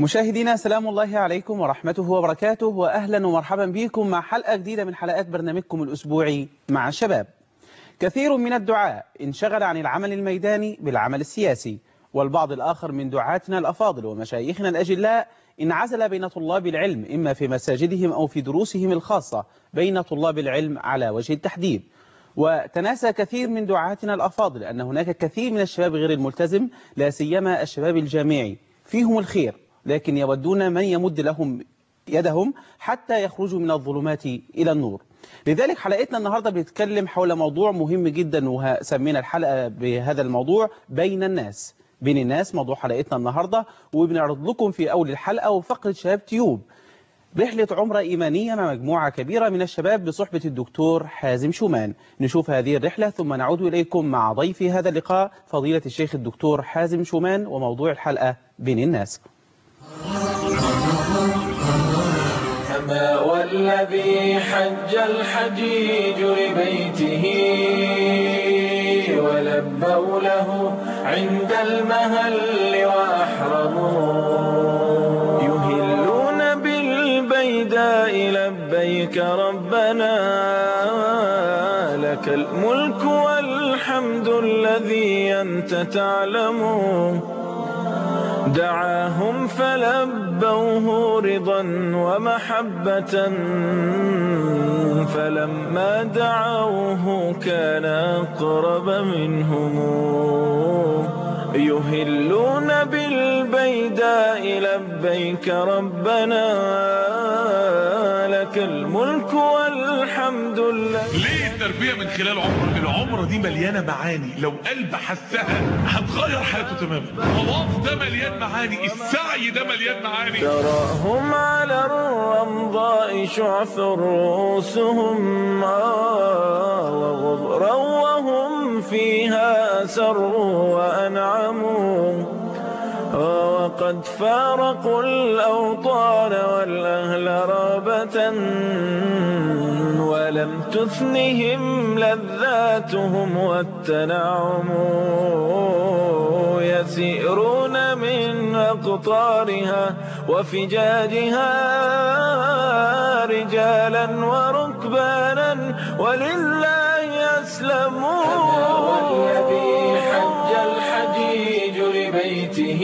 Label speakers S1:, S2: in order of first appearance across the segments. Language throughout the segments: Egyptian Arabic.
S1: مشاهدينا سلام الله عليكم ورحمته وبركاته وأهلا ومرحبا بكم مع حلقة جديدة من حلقات برنامجكم الأسبوعي مع الشباب كثير من الدعاء انشغل عن العمل الميداني بالعمل السياسي والبعض الآخر من دعاتنا الأفاضل ومشايخنا الأجلاء انعزل بين طلاب العلم إما في مساجدهم أو في دروسهم الخاصة بين طلاب العلم على وجه التحديد وتناسى كثير من دعاتنا الأفاضل أن هناك كثير من الشباب غير الملتزم لا سيما الشباب الجامعي فيهم الخير لكن يودون من يمد لهم يدهم حتى يخرجوا من الظلمات إلى النور لذلك حلقتنا النهاردة بنتكلم حول موضوع مهم جدا وسمينا الحلقة بهذا الموضوع بين الناس بين الناس موضوع حلقتنا النهاردة وبنعرض لكم في أول الحلقة وفقرة شباب تيوب رحلة عمرة إيمانية مع مجموعة كبيرة من الشباب بصحبة الدكتور حازم شومان نشوف هذه الرحلة ثم نعود إليكم مع ضيف هذا اللقاء فضيلة الشيخ الدكتور حازم شومان وموضوع الحلقة بين الناس
S2: أما والذي حج الحجيج لبيته ولبوا له عند المهل وأحرموا يهلون بالبيداء لبيك ربنا لك الملك والحمد الذي أنت تعلم دعاهم فلبوه رضا ومحبة فلما دعوه كان أقرب منهم يهلون بالبيداء لبيك ربنا لك الملك والحمد لله
S3: ليه التربية من خلال عمرة العمرة دي مليانة معاني لو قلب حسها هتغير حياته تماما الطواف ده مليان معاني السعي ده مليان معاني
S2: تراهم على الرمضاء شعث رؤوسهم وغبرا وهم فيها أسروا وأنعموا وقد فارقوا الأوطان والأهل رابة ولم تثنهم لذاتهم والتنعم يسيرون من أقطارها وفجاجها رجالا وركبانا ولله يسلمون والذي حج الحجيج لبيته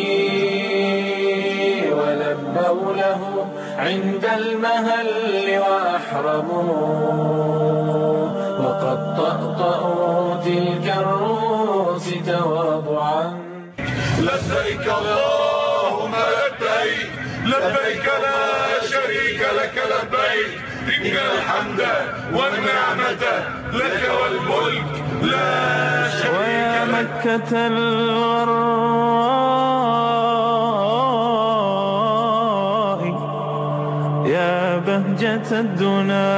S2: ولبوا له عند المهل وأحرموا وقد طأطأوا تلك الروس تواضعا
S3: لبيك اللهم لبيك لبيك لا شريك لك لبيك إن الحمد والنعمة لك والملك لا شريك
S2: ويا
S3: لك
S2: مكة الغراء يا بهجة الدنا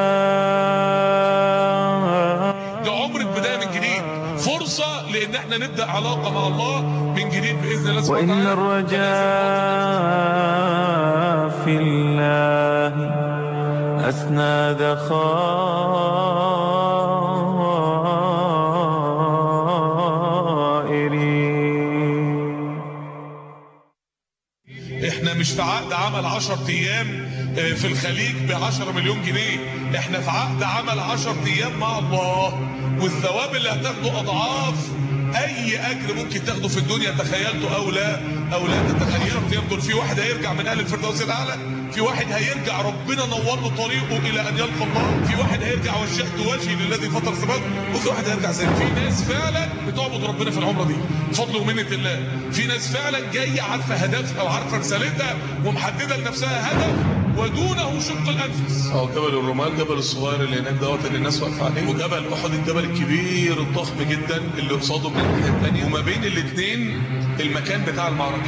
S3: ده عمرة بداية من جديد فرصة لأن احنا نبدأ علاقة مع الله من جديد بإذن الله سبحانه
S2: وإن
S3: وتعالى.
S2: الرجاء في الله أسنى ذخائري
S3: احنا مش في عقد عمل 10 ايام آه، في الخليج ب 10 مليون جنيه احنا في عقد عمل 10 ايام مع الله والثواب اللي هتاخده اضعاف اي اجر ممكن تاخده في الدنيا تخيلته او لا او لا تتخيلوا الايام دول في واحد هيرجع من اهل الفردوس الاعلى في واحد هيرجع ربنا نور له طريقه الى ان يلقى الله في واحد هيرجع وجهت وجهي للذي فطر السماوات وفي واحد هيرجع زي في ناس فعلا بتعبد ربنا في العمره دي بفضل ومنه الله في ناس فعلا جايه عارفه هدفها وعارفه رسالتها ومحدده لنفسها هدف ودونه شق الانفس اه جبل الرمال جبل الصغير اللي هناك دوت اللي الناس واقفه عليه وجبل احد الجبل الكبير الضخم جدا اللي قصاده من الناحيه الثانيه وما بين الاثنين المكان بتاع المعركه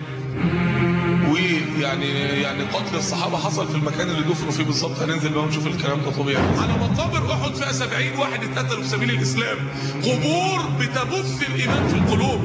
S3: ويعني يعني قتل الصحابه حصل في المكان اللي دفنوا فيه بالظبط هننزل بقى ونشوف الكلام ده طبيعي على مقابر احد فيها 70 واحد اتقتلوا في سبيل الاسلام قبور بتبث الايمان في القلوب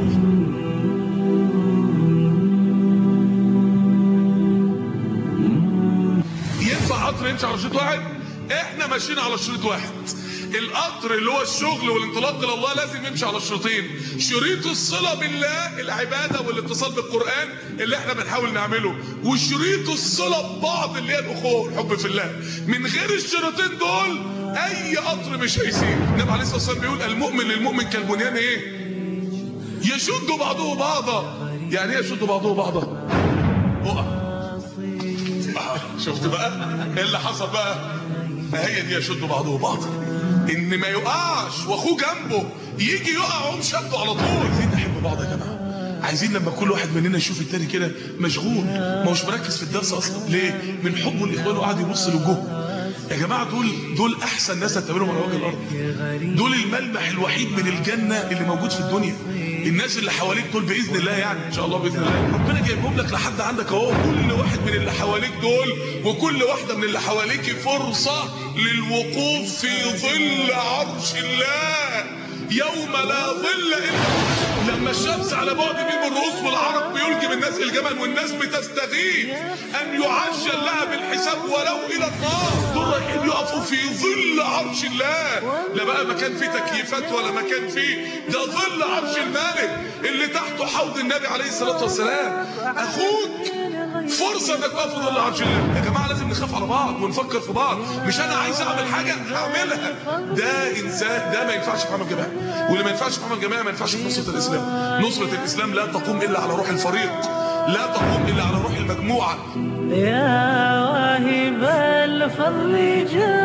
S3: ينفع قطر يمشي على شريط واحد احنا ماشيين على شريط واحد القطر اللي هو الشغل والانطلاق الى الله لازم يمشي على الشريطين شريط الصله بالله العباده والاتصال بالقران اللي احنا بنحاول نعمله وشريط الصله ببعض اللي هي الاخوه والحب في الله من غير الشريطين دول اي قطر مش هيسير النبي عليه الصلاه والسلام بيقول المؤمن للمؤمن كالبنيان ايه يشد بعضه بعضا يعني ايه يشد بعضه بعضا اقع شفت بقى ايه اللي حصل بقى هي دي يشد بعضه بعضا ان ما يقعش واخوه جنبه يجي يقع وهم شده على طول عايزين نحب بعض يا جماعه عايزين لما كل واحد مننا يشوف التاني كده مشغول ما هوش مركز في الدرس اصلا ليه من حبه لاخوانه قاعد يبص لوجوه يا جماعه دول دول احسن ناس هتقابلهم على وجه الارض دول الملمح الوحيد من الجنه اللي موجود في الدنيا الناس اللي حواليك دول باذن الله يعني ان شاء الله باذن الله ربنا جايبهم لك لحد عندك اهو كل واحد من اللي حواليك دول وكل واحده من اللي حواليك فرصه للوقوف في ظل عرش الله يوم لا ظل الا لما الشمس على بعد بين الرؤوس والعرق بيلجم الناس الجمل والناس بتستغيث ان يعجل لها بالحساب ولو الى النار دول رايحين يقفوا في ظل عرش الله لا بقى مكان فيه تكييفات ولا مكان فيه ده ظل عرش الملك اللي تحته حوض النبي عليه الصلاه والسلام اخوك فرصة انك تقف في ظل عرش الله يا جماعة لازم نخاف على بعض ونفكر في بعض مش انا عايز اعمل حاجة هعملها ده انسان ده ما ينفعش في عمل جماعي واللي ما ينفعش في عمل جماعي ما ينفعش في نصرة الاسلام نصرة الاسلام لا تقوم الا على روح الفريق لا تقوم الا على روح المجموعة
S4: يا واهب الفضل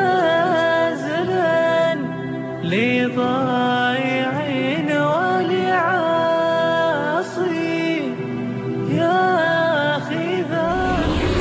S4: جازلا لضائع ولعاصي يا أخي ذا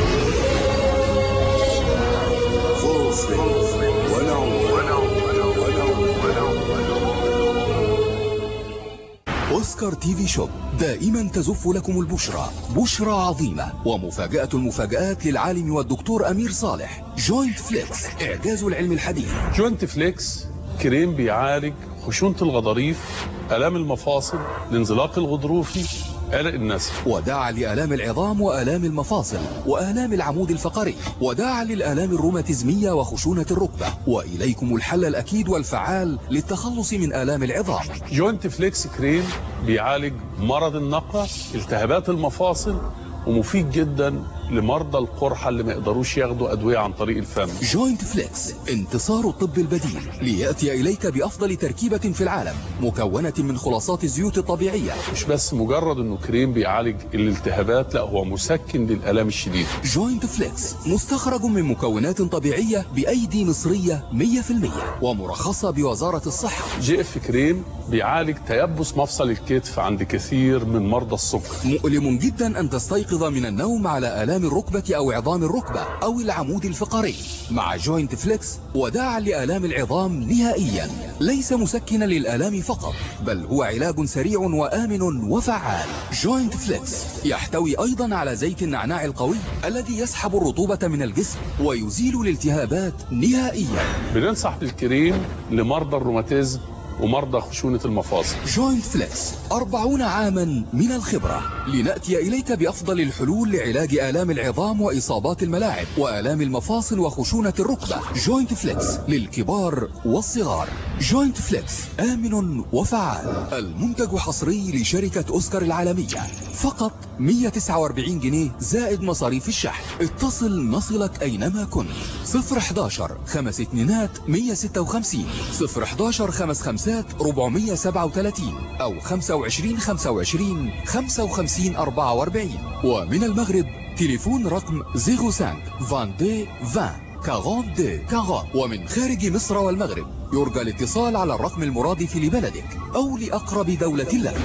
S5: أوسكار تي في شوب دائما تزف لكم البشرى بشرى عظيمة ومفاجأة المفاجآت للعالم والدكتور أمير صالح جوينت فليكس إعجاز العلم الحديث
S6: جوينت فليكس كريم بيعالج خشونة الغضاريف آلام المفاصل الانزلاق الغضروفي قلق النسف
S5: وداعا لآلام العظام وآلام المفاصل وآلام العمود الفقري وداعا للآلام الروماتيزمية وخشونة الركبة وإليكم الحل الأكيد والفعال للتخلص من آلام العظام
S6: جوينت فليكس كريم بيعالج مرض النقع التهابات المفاصل ومفيد جدا لمرضى القرحة اللي ما يقدروش ياخدوا أدوية عن طريق الفم
S5: جوينت فليكس انتصار الطب البديل ليأتي إليك بأفضل تركيبة في العالم مكونة من خلاصات الزيوت الطبيعية
S6: مش بس مجرد انه كريم بيعالج الالتهابات لا هو مسكن للآلام الشديدة
S5: جوينت فليكس مستخرج من مكونات طبيعية بأيدي مصرية 100% ومرخصة بوزارة الصحة
S6: جي اف كريم بيعالج تيبس مفصل الكتف عند كثير من مرضى السكر
S5: مؤلم جدا أن تستيقظ من النوم على آلام الركبة أو عظام الركبة أو العمود الفقري مع جوينت فليكس وداعا لآلام العظام نهائيا ليس مسكنا للآلام فقط بل هو علاج سريع وآمن وفعال جوينت فليكس يحتوي أيضا على زيت النعناع القوي الذي يسحب الرطوبة من الجسم ويزيل الالتهابات نهائيا
S6: بننصح بالكريم لمرضى الروماتيزم ومرضى خشونة المفاصل
S5: جوينت فليكس أربعون عاما من الخبرة لنأتي إليك بأفضل الحلول لعلاج آلام العظام وإصابات الملاعب وآلام المفاصل وخشونة الركبة جوينت فليكس للكبار والصغار جوينت فليكس آمن وفعال المنتج حصري لشركة أوسكار العالمية فقط 149 جنيه زائد مصاريف الشحن اتصل نصلك أينما كنت 011 خمس اتنينات 156 011 خمس خمسات 437 أو 25 25 55 44 ومن المغرب تليفون رقم 05 22 20 42 40 ومن خارج مصر والمغرب يرجى الاتصال على الرقم المرادف لبلدك أو لأقرب دولة لك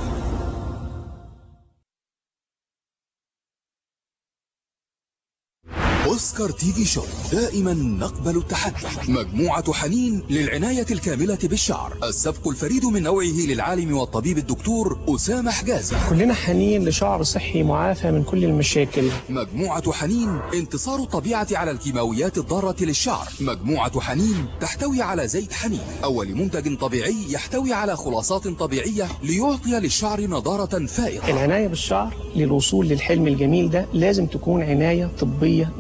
S5: أوسكار تي في شو دائما نقبل التحدي مجموعة حنين للعناية الكاملة بالشعر السبق الفريد من نوعه للعالم والطبيب الدكتور أسامة حجازي
S7: كلنا حنين لشعر صحي معافى من كل المشاكل
S5: مجموعة حنين انتصار الطبيعة على الكيماويات الضارة للشعر مجموعة حنين تحتوي على زيت حنين أول منتج طبيعي يحتوي على خلاصات طبيعية ليعطي للشعر نضارة فائقة
S7: العناية بالشعر للوصول للحلم الجميل ده لازم تكون عناية طبية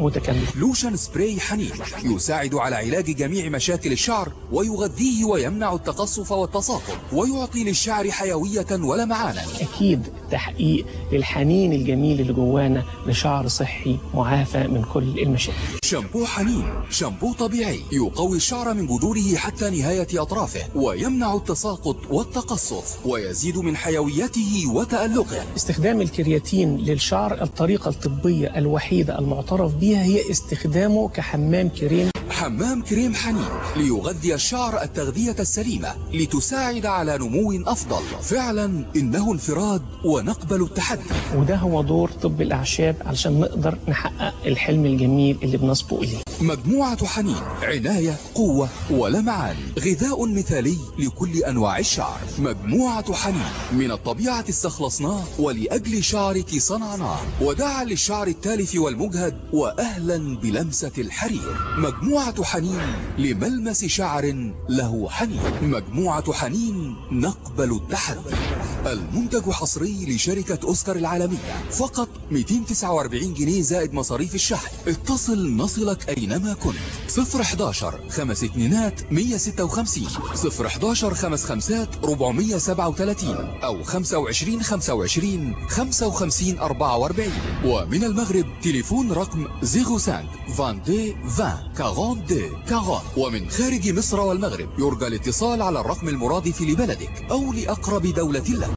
S7: متكاملة
S5: لوشن سبراي حنين يساعد على علاج جميع مشاكل الشعر ويغذيه ويمنع التقصف والتساقط ويعطي للشعر حيوية ولمعانا
S7: أكيد تحقيق للحنين الجميل اللي جوانا لشعر صحي معافى من كل المشاكل
S5: شامبو حنين شامبو طبيعي يقوي الشعر من جذوره حتى نهاية أطرافه ويمنع التساقط والتقصف ويزيد من حيويته وتألقه
S7: استخدام الكرياتين للشعر الطريقة الطبية الوحيدة المعترف بها هي استخدامه كحمام كريم
S5: حمام كريم حنين ليغذي الشعر التغذية السليمة لتساعد على نمو أفضل فعلا إنه انفراد ونقبل التحدي
S7: وده هو دور طب الأعشاب علشان نقدر نحقق الحلم الجميل اللي بنصبو إليه
S5: مجموعة حنين عناية قوة ولمعان غذاء مثالي لكل أنواع الشعر مجموعة حنين من الطبيعة استخلصناه ولأجل شعرك صنعناه وداعا للشعر التالف والمجهد وأهلا بلمسة الحرير مجموعة حنين لملمس شعر له حنين مجموعة حنين نقبل التحدي المنتج حصري لشركة أوسكار العالمية فقط 249 جنيه زائد مصاريف الشحن اتصل نصلك أينما كنت 011 خمس اتنينات 156 011 خمس خمسات 437 أو 25 25 55 44 ومن المغرب تليفون رقم 05 22 20 42 40 ومن خارج مصر والمغرب يرجى الاتصال على الرقم المرادف لبلدك أو لأقرب دولة لك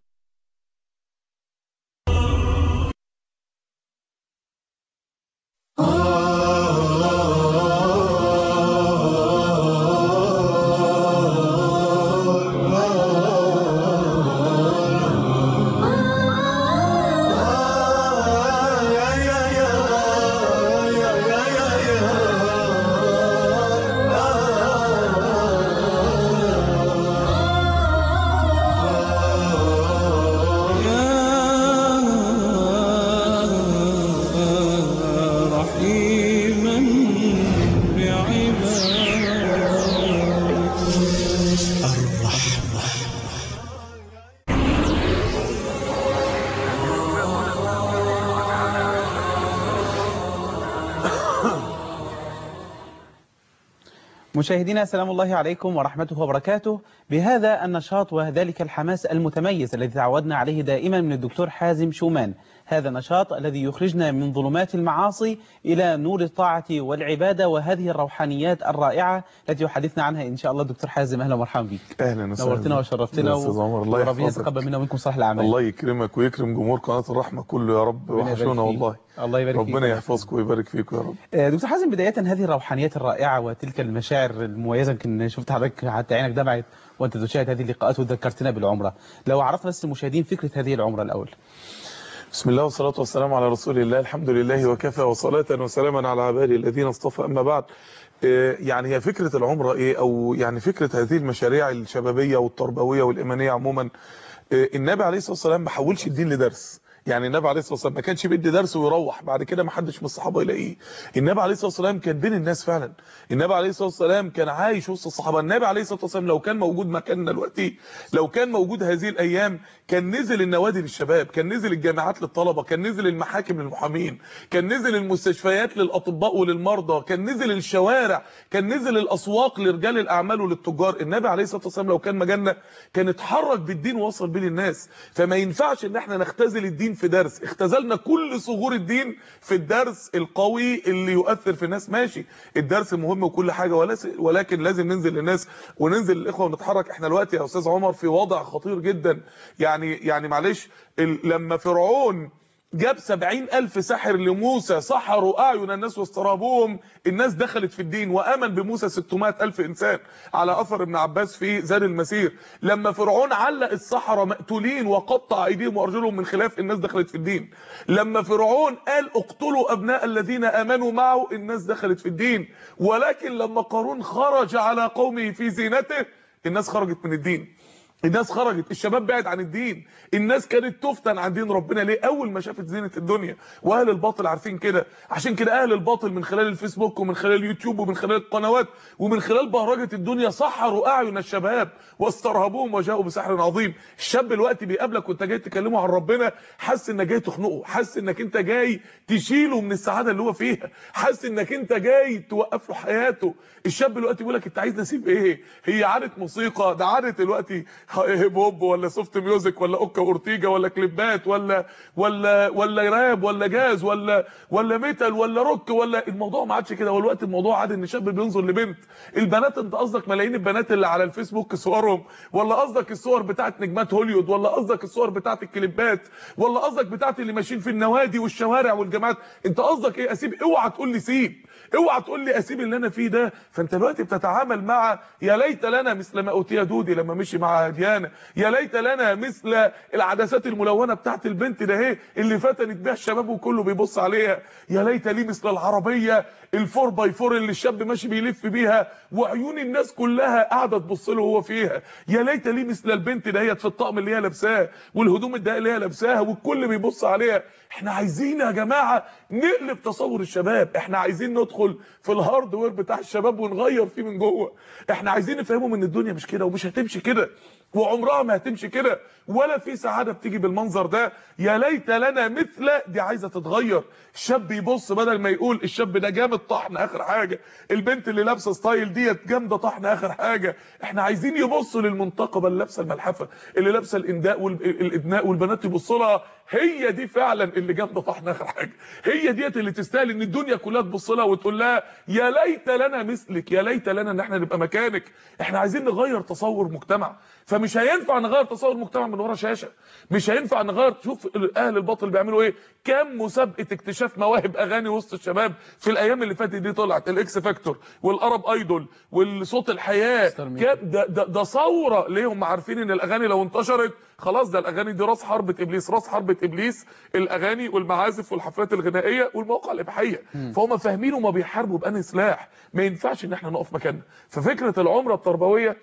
S2: رحيما بعباده
S1: مشاهدينا سلام الله عليكم ورحمته وبركاته بهذا النشاط وذلك الحماس المتميز الذي تعودنا عليه دائما من الدكتور حازم شومان هذا النشاط الذي يخرجنا من ظلمات المعاصي إلى نور الطاعة والعبادة وهذه الروحانيات الرائعة التي يحدثنا عنها إن شاء الله دكتور حازم أهلا ومرحبا بك
S8: اهلا وسهلا
S1: نورتنا وشرفتنا
S8: يا أستاذ عمر، الله
S1: وربنا
S8: يحفظك.
S1: يتقبل منا ومنكم صالح الأعمال
S8: الله يكرمك ويكرم جمهور قناة الرحمة كله يا رب
S1: ربنا يبارك
S8: وحشونا
S1: فيك.
S8: والله
S1: الله يبارك فيك.
S8: ربنا يحفظك ويبارك فيك يا رب
S1: آه، دكتور حازم بداية هذه الروحانيات الرائعة وتلك المشاعر المميزة يمكن شفت حضرتك حتى عينك دمعت وانت تشاهد هذه اللقاءات وذكرتنا بالعمرة لو عرفنا بس المشاهدين فكرة هذه العمرة الأول
S8: بسم الله والصلاة والسلام على رسول الله الحمد لله وكفى وصلاة وسلاما على عباده الذين اصطفى أما بعد آه، يعني هي فكرة العمرة إيه أو يعني فكرة هذه المشاريع الشبابية والتربوية والإيمانية عموما آه، النبي عليه الصلاة والسلام ما حولش الدين لدرس يعني النبي عليه الصلاه والسلام ما كانش بيدي درس ويروح بعد كده ما حدش من الصحابه يلاقيه النبي عليه الصلاه والسلام كان بين الناس فعلا النبي عليه الصلاه والسلام كان عايش وسط الصحابه النبي عليه الصلاه والسلام لو كان موجود مكاننا دلوقتي لو كان موجود هذه الايام كان نزل النوادي للشباب كان نزل الجامعات للطلبه كان نزل المحاكم للمحامين كان نزل المستشفيات للاطباء وللمرضى كان نزل الشوارع كان نزل الاسواق لرجال الاعمال وللتجار النبي عليه الصلاه والسلام لو كان مجالنا كان اتحرك بالدين ووصل بيه للناس فما ينفعش ان احنا نختزل الدين في درس اختزلنا كل صغور الدين في الدرس القوي اللي يؤثر في الناس ماشي الدرس مهم وكل حاجه ولا- ولكن لازم ننزل للناس وننزل للاخوه ونتحرك احنا دلوقتي يا استاذ عمر في وضع خطير جدا يعني يعني معلش ال- لما فرعون جاب سبعين ألف ساحر لموسى سحروا أعين الناس واسترهبوهم الناس دخلت في الدين وأمن بموسى 600 ألف إنسان على أثر ابن عباس في زاد المسير لما فرعون علق السحرة مقتولين وقطع أيديهم وأرجلهم من خلاف الناس دخلت في الدين لما فرعون قال اقتلوا أبناء الذين آمنوا معه الناس دخلت في الدين ولكن لما قارون خرج على قومه في زينته الناس خرجت من الدين الناس خرجت الشباب بعد عن الدين الناس كانت تفتن عن دين ربنا ليه اول ما شافت زينه الدنيا واهل الباطل عارفين كده عشان كده اهل الباطل من خلال الفيسبوك ومن خلال اليوتيوب ومن خلال القنوات ومن خلال بهرجه الدنيا سحروا اعين الشباب واسترهبوهم وجاءوا بسحر عظيم الشاب دلوقتي بيقابلك وانت جاي تكلمه عن ربنا حاسس انك جاي تخنقه حاسس انك انت جاي تشيله من السعاده اللي هو فيها حاسس انك انت جاي توقف له حياته الشاب دلوقتي بيقول لك انت عايز نسيب ايه هي عاده موسيقى ده عاده دلوقتي هيب هوب ولا سوفت ميوزك ولا اوكا اورتيجا ولا كليبات ولا ولا ولا راب ولا جاز ولا ولا ميتال ولا روك ولا الموضوع ما عادش كده هو الوقت الموضوع عاد ان شاب بينظر لبنت البنات انت قصدك ملايين البنات اللي على الفيسبوك صورهم ولا قصدك الصور بتاعت نجمات هوليوود ولا قصدك الصور بتاعت الكليبات ولا قصدك بتاعت اللي ماشيين في النوادي والشوارع والجامعات انت قصدك ايه اسيب اوعى تقول لي سيب اوعى تقول لي اسيب اللي انا فيه ده فانت دلوقتي بتتعامل مع يا ليت لنا مثل ما اوتي دودي لما مشي مع ديانه يا ليت لنا مثل العدسات الملونه بتاعت البنت ده اهي اللي فتنت بيها الشباب وكله بيبص عليها يا ليت لي مثل العربيه الفور باي فور اللي الشاب ماشي بيلف بيها وعيون الناس كلها قاعده تبص له وهو فيها يا ليت لي مثل البنت دهيت في الطقم اللي هي لابساه والهدوم الضيقه اللي هي لابساها والكل بيبص عليها احنا عايزين يا جماعه نقلب تصور الشباب احنا عايزين ندخل في الهاردوير بتاع الشباب ونغير فيه من جوه احنا عايزين نفهمهم ان الدنيا مش كده ومش هتمشي كده وعمرها ما هتمشي كده ولا في سعاده بتيجي بالمنظر ده يا ليت لنا مثل دي عايزه تتغير الشاب يبص بدل ما يقول الشاب ده جامد طحن اخر حاجه البنت اللي لابسه ستايل ديت جامده طحن اخر حاجه احنا عايزين يبصوا للمنتقبه اللي لابسه الملحفه اللي لابسه الانداء والادناء والبنات يبصوا لها هي دي فعلا اللي جامده طحن اخر حاجه هي ديت اللي تستاهل ان الدنيا كلها تبص لها وتقول لها يا ليت لنا مثلك يا ليت لنا ان احنا نبقى مكانك احنا عايزين نغير تصور مجتمع فمش هينفع نغير تصور مجتمع من ورا شاشه مش هينفع نغير شوف اهل الباطل بيعملوا ايه كام مسابقه اكتشاف مواهب اغاني وسط الشباب في الايام اللي فاتت دي طلعت الاكس فاكتور والارب ايدول والصوت الحياه كام ده, ده, ده ثوره ليه هم عارفين ان الاغاني لو انتشرت خلاص ده الاغاني دي راس حربة ابليس راس حربة ابليس الاغاني والمعازف والحفلات الغنائيه والمواقع الاباحيه فهم فاهمين وما بيحاربوا بأنهي سلاح ما ينفعش ان احنا نقف مكاننا ففكره العمره التربويه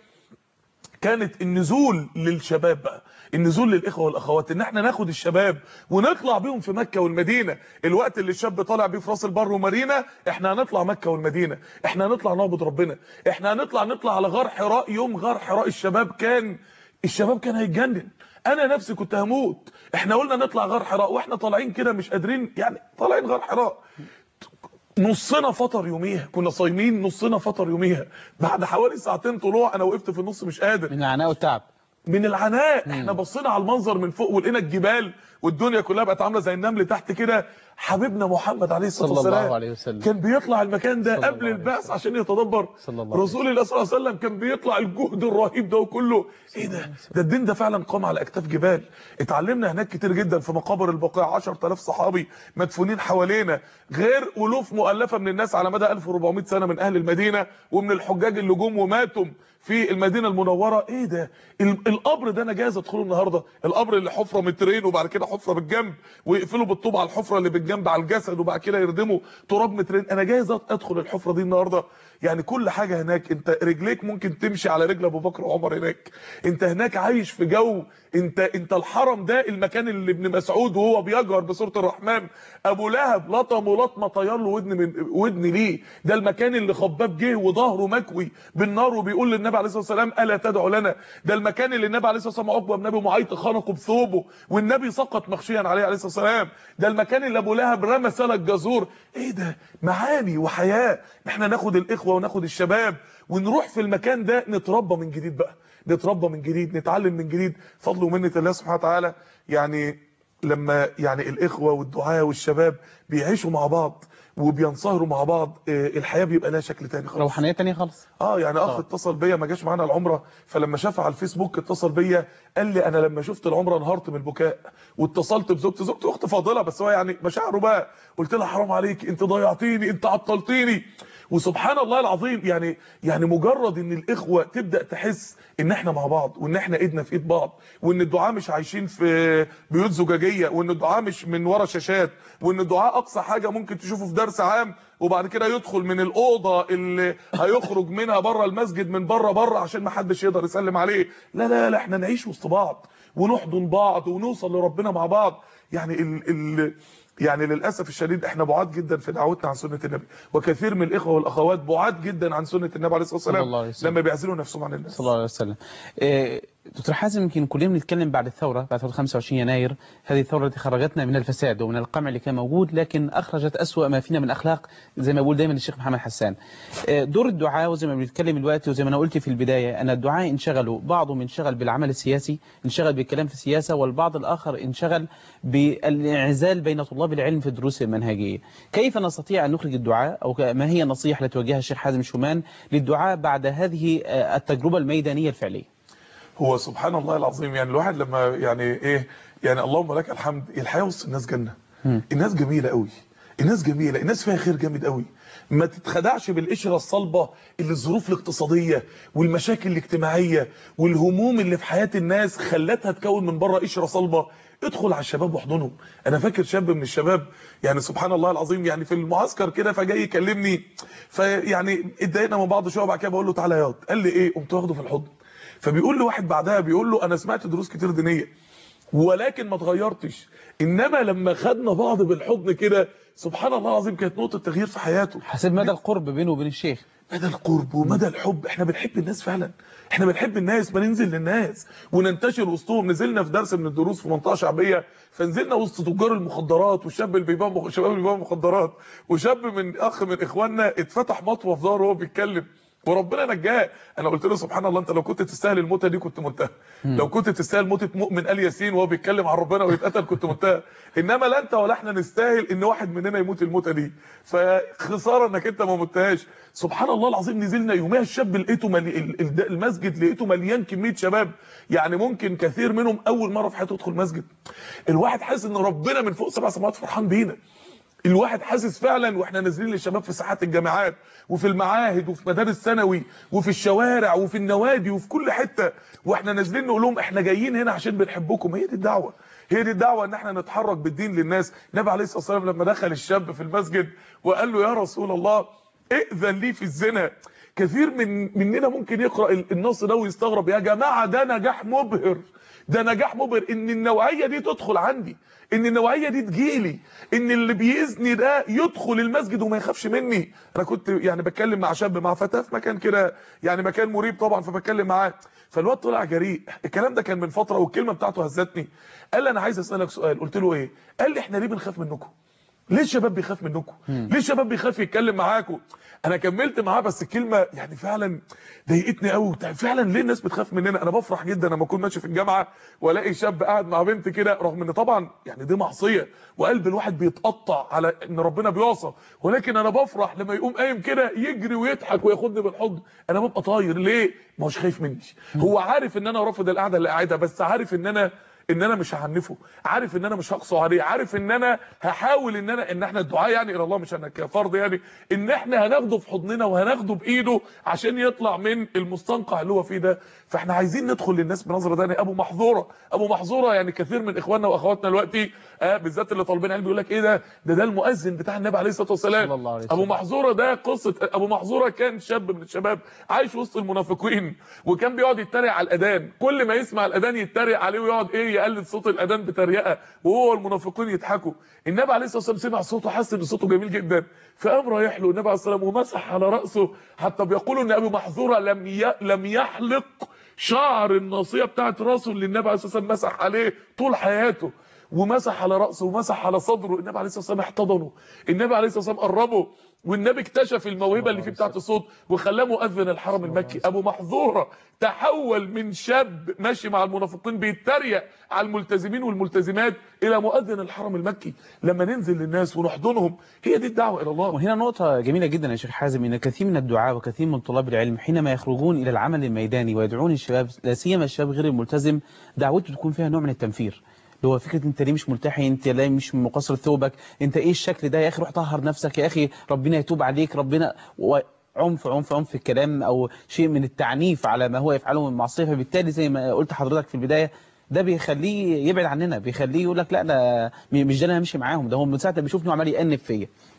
S8: كانت النزول للشباب بقى النزول للاخوه والاخوات ان احنا ناخد الشباب ونطلع بيهم في مكه والمدينه الوقت اللي الشاب طالع بيه في راس البر ومارينا احنا هنطلع مكه والمدينه احنا هنطلع نعبد ربنا احنا هنطلع نطلع على غار حراء يوم غار حراء الشباب كان الشباب كان هيتجنن انا نفسي كنت هموت احنا قلنا نطلع غار حراء واحنا طالعين كده مش قادرين يعني طالعين غار حراء نصنا فطر يوميها كنا صايمين نصنا فطر يوميها بعد حوالي ساعتين طلوع انا وقفت في النص مش قادر
S1: من العناء والتعب
S8: من العناء احنا بصينا على المنظر من فوق ولقينا الجبال والدنيا كلها بقت عامله زي النمل تحت كده حبيبنا محمد عليه الصلاه
S1: صلى
S8: والسلام
S1: الله عليه وسلم.
S8: كان بيطلع المكان ده
S1: صلى
S8: قبل
S1: الله عليه
S8: البعث
S1: وسلم.
S8: عشان يتدبر
S1: صلى الله عليه
S8: رسول الله صلى الله عليه وسلم كان بيطلع الجهد الرهيب ده وكله ايه ده ده الدين ده فعلا قام على اكتاف جبال اتعلمنا هناك كتير جدا في مقابر البقيع 10000 صحابي مدفونين حوالينا غير الوف مؤلفه من الناس على مدى 1400 سنه من اهل المدينه ومن الحجاج اللي جم وماتوا في المدينه المنوره ايه ده ال- القبر ده انا جاهز ادخله النهارده القبر اللي حفره مترين وبعد كده حفره بالجنب ويقفلوا بالطوب على الحفره اللي بالجنب على الجسد وبعد كده يردموا تراب مترين انا جاهز ادخل الحفره دي النهارده يعني كل حاجه هناك انت رجليك ممكن تمشي على رجل ابو بكر وعمر هناك انت هناك عايش في جو انت انت الحرم ده المكان اللي ابن مسعود وهو بيجهر بسوره الرحمن ابو لهب لطمه لطمه طير له ودن من ودن ليه ده المكان اللي خباب جه وظهره مكوي بالنار وبيقول للنبي عليه الصلاه والسلام الا تدعو لنا ده المكان اللي النبي عليه الصلاه والسلام عقبه بن ابي معيط خنقه بثوبه والنبي سقط مغشيا عليه عليه الصلاه والسلام ده المكان اللي ابو لهب رمى سلك جزور ايه ده معاني وحياه احنا ناخد الاخوه وناخد الشباب ونروح في المكان ده نتربى من جديد بقى نتربى من جديد نتعلم من جديد فضل ومنه الله سبحانه وتعالى يعني لما يعني الاخوه والدعاء والشباب بيعيشوا مع بعض وبينصهروا مع بعض آه، الحياه بيبقى لها شكل تاني خالص
S1: روحانيه تانية خالص
S8: اه يعني اخ
S1: آه.
S8: اتصل بيا ما جاش معانا العمره فلما شافها على الفيسبوك اتصل بيا قال لي انا لما شفت العمره انهارت من البكاء واتصلت بزوجتي زوجتي اخت فاضله بس هو يعني مشاعره بقى قلت لها حرام عليك انت ضيعتيني انت عطلتيني وسبحان الله العظيم يعني يعني مجرد ان الاخوه تبدا تحس ان احنا مع بعض وان احنا ايدنا في ايد بعض وان الدعاء مش عايشين في بيوت زجاجيه وان الدعاء مش من ورا شاشات وان الدعاء اقصى حاجه ممكن تشوفه في درس عام وبعد كده يدخل من الاوضه اللي هيخرج منها بره المسجد من بره بره عشان ما حدش يقدر يسلم عليه لا لا لا احنا نعيش وسط بعض ونحضن بعض ونوصل لربنا مع بعض يعني ال ال يعني للاسف الشديد احنا بعاد جدا في دعوتنا عن سنه النبي وكثير من الاخوه والاخوات بعاد جدا عن سنه النبي عليه الصلاه
S1: صلى الله عليه
S8: والسلام
S1: وسلم.
S8: لما بيعزلوا نفسهم عن الناس
S1: صلى الله عليه وسلم آه، دكتور حازم يمكن كلنا بنتكلم بعد الثورة بعد ثورة 25 يناير هذه الثورة التي خرجتنا من الفساد ومن القمع اللي كان موجود لكن أخرجت أسوأ ما فينا من أخلاق زي ما بقول دايما الشيخ محمد حسان آه، دور الدعاء وزي ما بنتكلم دلوقتي وزي ما أنا قلت في البداية أن الدعاء انشغلوا بعضهم انشغل بالعمل السياسي انشغل بالكلام في السياسة والبعض الآخر انشغل بالانعزال بين طلاب العلم في الدروس المنهجية كيف نستطيع أن نخرج الدعاء أو ما هي النصيحة التي توجهها الشيخ حازم شومان للدعاء بعد هذه آه، التجربة الميدانية الفعلية
S8: هو سبحان الله العظيم يعني الواحد لما يعني ايه يعني اللهم لك الحمد الحياه وسط الناس جنه الناس جميله قوي الناس جميله الناس فيها خير جامد قوي ما تتخدعش بالقشره الصلبه اللي الظروف الاقتصاديه والمشاكل الاجتماعيه والهموم اللي في حياه الناس خلتها تكون من بره قشره صلبه ادخل على الشباب واحضنهم انا فاكر شاب من الشباب يعني سبحان الله العظيم يعني في المعسكر كده فجاي يكلمني فيعني اتضايقنا من بعض شويه بعد كده بقول له تعالى ياض قال لي ايه قمت واخده في الحضن فبيقول له واحد بعدها بيقول له انا سمعت دروس كتير دينيه ولكن ما اتغيرتش انما لما خدنا بعض بالحضن كده سبحان الله العظيم كانت نقطه تغيير في حياته
S1: حسب مدى القرب بينه وبين الشيخ
S8: مدى القرب ومدى الحب احنا بنحب الناس فعلا احنا بنحب الناس بننزل للناس وننتشر وسطهم نزلنا في درس من الدروس في منطقه شعبيه فنزلنا وسط تجار المخدرات والشاب اللي بيبيع مخ... شباب اللي بيبيع مخدرات وشاب من اخ من اخواننا اتفتح مطوه في ظهره وهو بيتكلم وربنا نجاه انا قلت له سبحان الله انت لو كنت تستاهل الموتة دي كنت منتهى لو كنت تستاهل موتة مؤمن ال ياسين وهو بيتكلم عن ربنا ويتقتل كنت منتهى انما لا انت ولا احنا نستاهل ان واحد مننا يموت الموتة دي فخساره انك انت ما متهاش سبحان الله العظيم نزلنا يوميها الشاب لقيته ملي... ال- ال- المسجد لقيته مليان كميه شباب يعني ممكن كثير منهم اول مره في حياته يدخل مسجد الواحد حاسس ان ربنا من فوق سبع سماوات فرحان بينا الواحد حاسس فعلا واحنا نازلين للشباب في ساحات الجامعات وفي المعاهد وفي مدارس ثانوي وفي الشوارع وفي النوادي وفي كل حته واحنا نازلين نقول لهم احنا جايين هنا عشان بنحبكم هي دي الدعوه هي دي الدعوه ان احنا نتحرك بالدين للناس النبي عليه الصلاه والسلام لما دخل الشاب في المسجد وقال له يا رسول الله ائذن لي في الزنا كثير من مننا ممكن يقرا النص ده ويستغرب يا جماعه ده نجاح مبهر ده نجاح مبهر ان النوعيه دي تدخل عندي ان النوعيه دي تجيلي ان اللي بيزني ده يدخل المسجد وما يخافش مني انا كنت يعني بتكلم مع شاب مع فتاه في مكان كده يعني مكان مريب طبعا فبتكلم معاه فالواد طلع جريء الكلام ده كان من فتره والكلمه بتاعته هزتني قال لي انا عايز اسالك سؤال قلت له ايه قال لي احنا ليه بنخاف منكم ليه الشباب بيخاف منكم ليه الشباب بيخاف يتكلم معاكم انا كملت معاه بس الكلمه يعني فعلا ضايقتني قوي فعلا ليه الناس بتخاف مننا انا بفرح جدا لما اكون ماشي في الجامعه والاقي شاب قاعد مع بنت كده رغم ان طبعا يعني دي معصيه وقلب الواحد بيتقطع على ان ربنا بيعصى ولكن انا بفرح لما يقوم قايم كده يجري ويضحك وياخدني بالحضن انا ببقى طاير ليه ما هوش خايف مني هو عارف ان انا رافض القعده اللي قاعدها بس عارف ان انا ان انا مش هعنفه عارف ان انا مش هقسو عليه عارف ان انا هحاول ان انا ان احنا الدعاء يعني الى الله مش انا كفرد يعني ان احنا هناخده في حضننا وهناخده بايده عشان يطلع من المستنقع اللي هو فيه ده فاحنا عايزين ندخل للناس بنظره ثانيه ابو محظوره ابو محظوره يعني كثير من اخواننا واخواتنا دلوقتي آه بالذات اللي طالبين علم يقول لك ايه ده ده ده المؤذن بتاع النبي عليه الصلاه والسلام
S1: صلى الله عليه
S8: ابو
S1: وسلم.
S8: محظوره ده قصه ابو محظوره كان شاب من الشباب عايش وسط المنافقين وكان بيقعد يتريق على الاذان كل ما يسمع الاذان يتريق عليه ويقعد ايه يقلد صوت الاذان بتريقه وهو المنافقين يضحكوا النبي عليه الصلاه والسلام سمع صوته حس ان صوته جميل جدا فقام رايح له النبي عليه الصلاه والسلام ومسح على راسه حتى بيقولوا ان ابو محظوره لم ي... لم يحلق شعر الناصيه بتاعت راسه اللي النبي عليه الصلاه والسلام مسح عليه طول حياته ومسح على راسه ومسح على صدره النبي عليه الصلاه والسلام احتضنه النبي عليه الصلاه والسلام قربه والنبي اكتشف الموهبه اللي فيه بتاعه الصوت وخلاه مؤذن الحرم المكي ابو محظوره تحول من شاب ماشي مع المنافقين بيتريق على الملتزمين والملتزمات الى مؤذن الحرم المكي لما ننزل للناس ونحضنهم هي دي الدعوه الى الله
S1: وهنا نقطة جميلة جدا يا شيخ حازم ان كثير من الدعاة وكثير من طلاب العلم حينما يخرجون الى العمل الميداني ويدعون الشباب لا سيما الشباب غير الملتزم دعوته تكون فيها نوع من التنفير اللي هو فكرة انت ليه مش ملتحي انت ليه مش مقصر ثوبك انت ايه الشكل ده يا اخي روح طهر نفسك يا اخي ربنا يتوب عليك ربنا و... عنف عنف عنف في الكلام او شيء من التعنيف على ما هو يفعله من معصيه فبالتالي زي ما قلت حضرتك في البدايه ده بيخليه يبعد عننا بيخليه يقول لك لا ده م- مش ده اللي انا همشي معاهم ده هو من ساعه ما بيشوفني وعمال يأنف فيا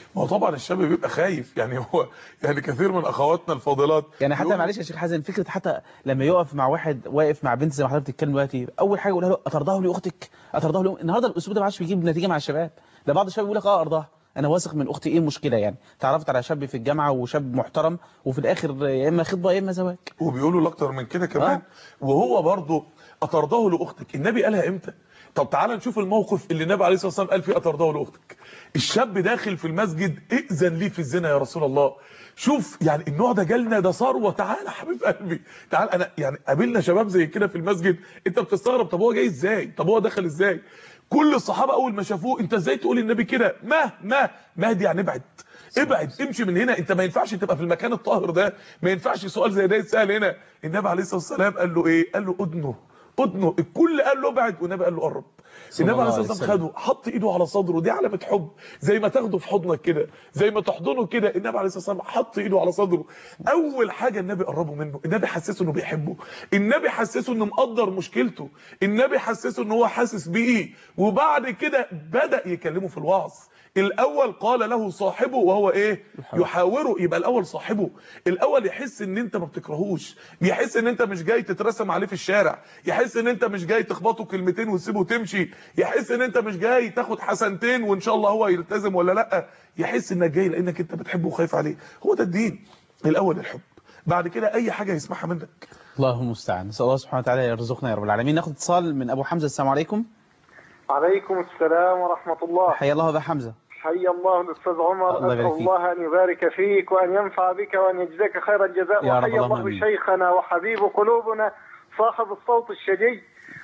S8: ما هو طبعا الشاب بيبقى خايف يعني هو يعني كثير من اخواتنا الفاضلات
S1: يعني حتى
S8: يقول-
S1: معلش يا شيخ حازم فكره حتى لما يقف مع واحد واقف مع بنت زي ما حضرتك بتتكلم دلوقتي اول حاجه يقولها له اترضاه لاختك اترضاه له النهارده الاسلوب ده ما عادش بيجيب نتيجه مع الشباب ده بعض الشباب يقول لك اه ارضاها انا واثق من اختي ايه المشكله يعني تعرفت على شاب في الجامعه وشاب محترم وفي الاخر يا اما خطبه يا اما زواج
S8: وبيقولوا له اكتر من كده كمان
S1: آه.
S8: وهو برضه اطرده لاختك النبي قالها امتى طب تعالى نشوف الموقف اللي النبي عليه الصلاه والسلام قال فيه اطرده لاختك الشاب داخل في المسجد ائذن لي في الزنا يا رسول الله شوف يعني النوع ده جالنا ده ثروه تعالى حبيب قلبي تعال انا يعني قابلنا شباب زي كده في المسجد انت بتستغرب طب هو جاي ازاي طب هو دخل ازاي كل الصحابه اول ما شافوه انت ازاي تقول النبي كده ما ما ما دي يعني ابعد ابعد امشي من هنا انت ما ينفعش تبقى في المكان الطاهر ده ما ينفعش سؤال زي ده يتسال هنا النبي عليه الصلاه والسلام قال له ايه قال له ادنه ادنه الكل قال له ابعد والنبي قال له قرب
S1: صلى
S8: النبي عليه
S1: الله
S8: الصلاه
S1: عليه
S8: والسلام خده حط ايده على صدره دي علامه حب زي ما تاخده في حضنك كده زي ما تحضنه كده النبي عليه الصلاه والسلام حط ايده على صدره اول حاجه النبي قربه منه النبي حسسه انه بيحبه النبي حسسه انه مقدر مشكلته النبي حسسه ان هو حاسس بيه وبعد كده بدا يكلمه في الوعظ الاول قال له صاحبه وهو ايه يحاوره يبقى الاول صاحبه الاول يحس ان انت ما بتكرهوش يحس ان انت مش جاي تترسم عليه في الشارع يحس ان انت مش جاي تخبطه كلمتين وتسيبه تمشي يحس ان انت مش جاي تاخد حسنتين وان شاء الله هو يلتزم ولا لا يحس انك جاي لانك انت بتحبه وخايف عليه هو ده الدين الاول الحب بعد كده اي حاجه يسمعها منك
S1: الله المستعان نسال الله سبحانه وتعالى يرزقنا يا رب العالمين ناخد اتصال من ابو حمزه السلام عليكم
S9: عليكم السلام ورحمة الله
S1: حيا الله ابا حمزه
S9: حي الله الأستاذ عمر
S1: الله
S9: أسأل
S1: يبارك فيك.
S9: الله أن يبارك فيك وأن ينفع بك وأن يجزاك خير الجزاء
S1: يا رب
S9: وحي
S1: اللهم
S9: الله
S1: آمين.
S9: شيخنا وحبيب قلوبنا صاحب الصوت الشجي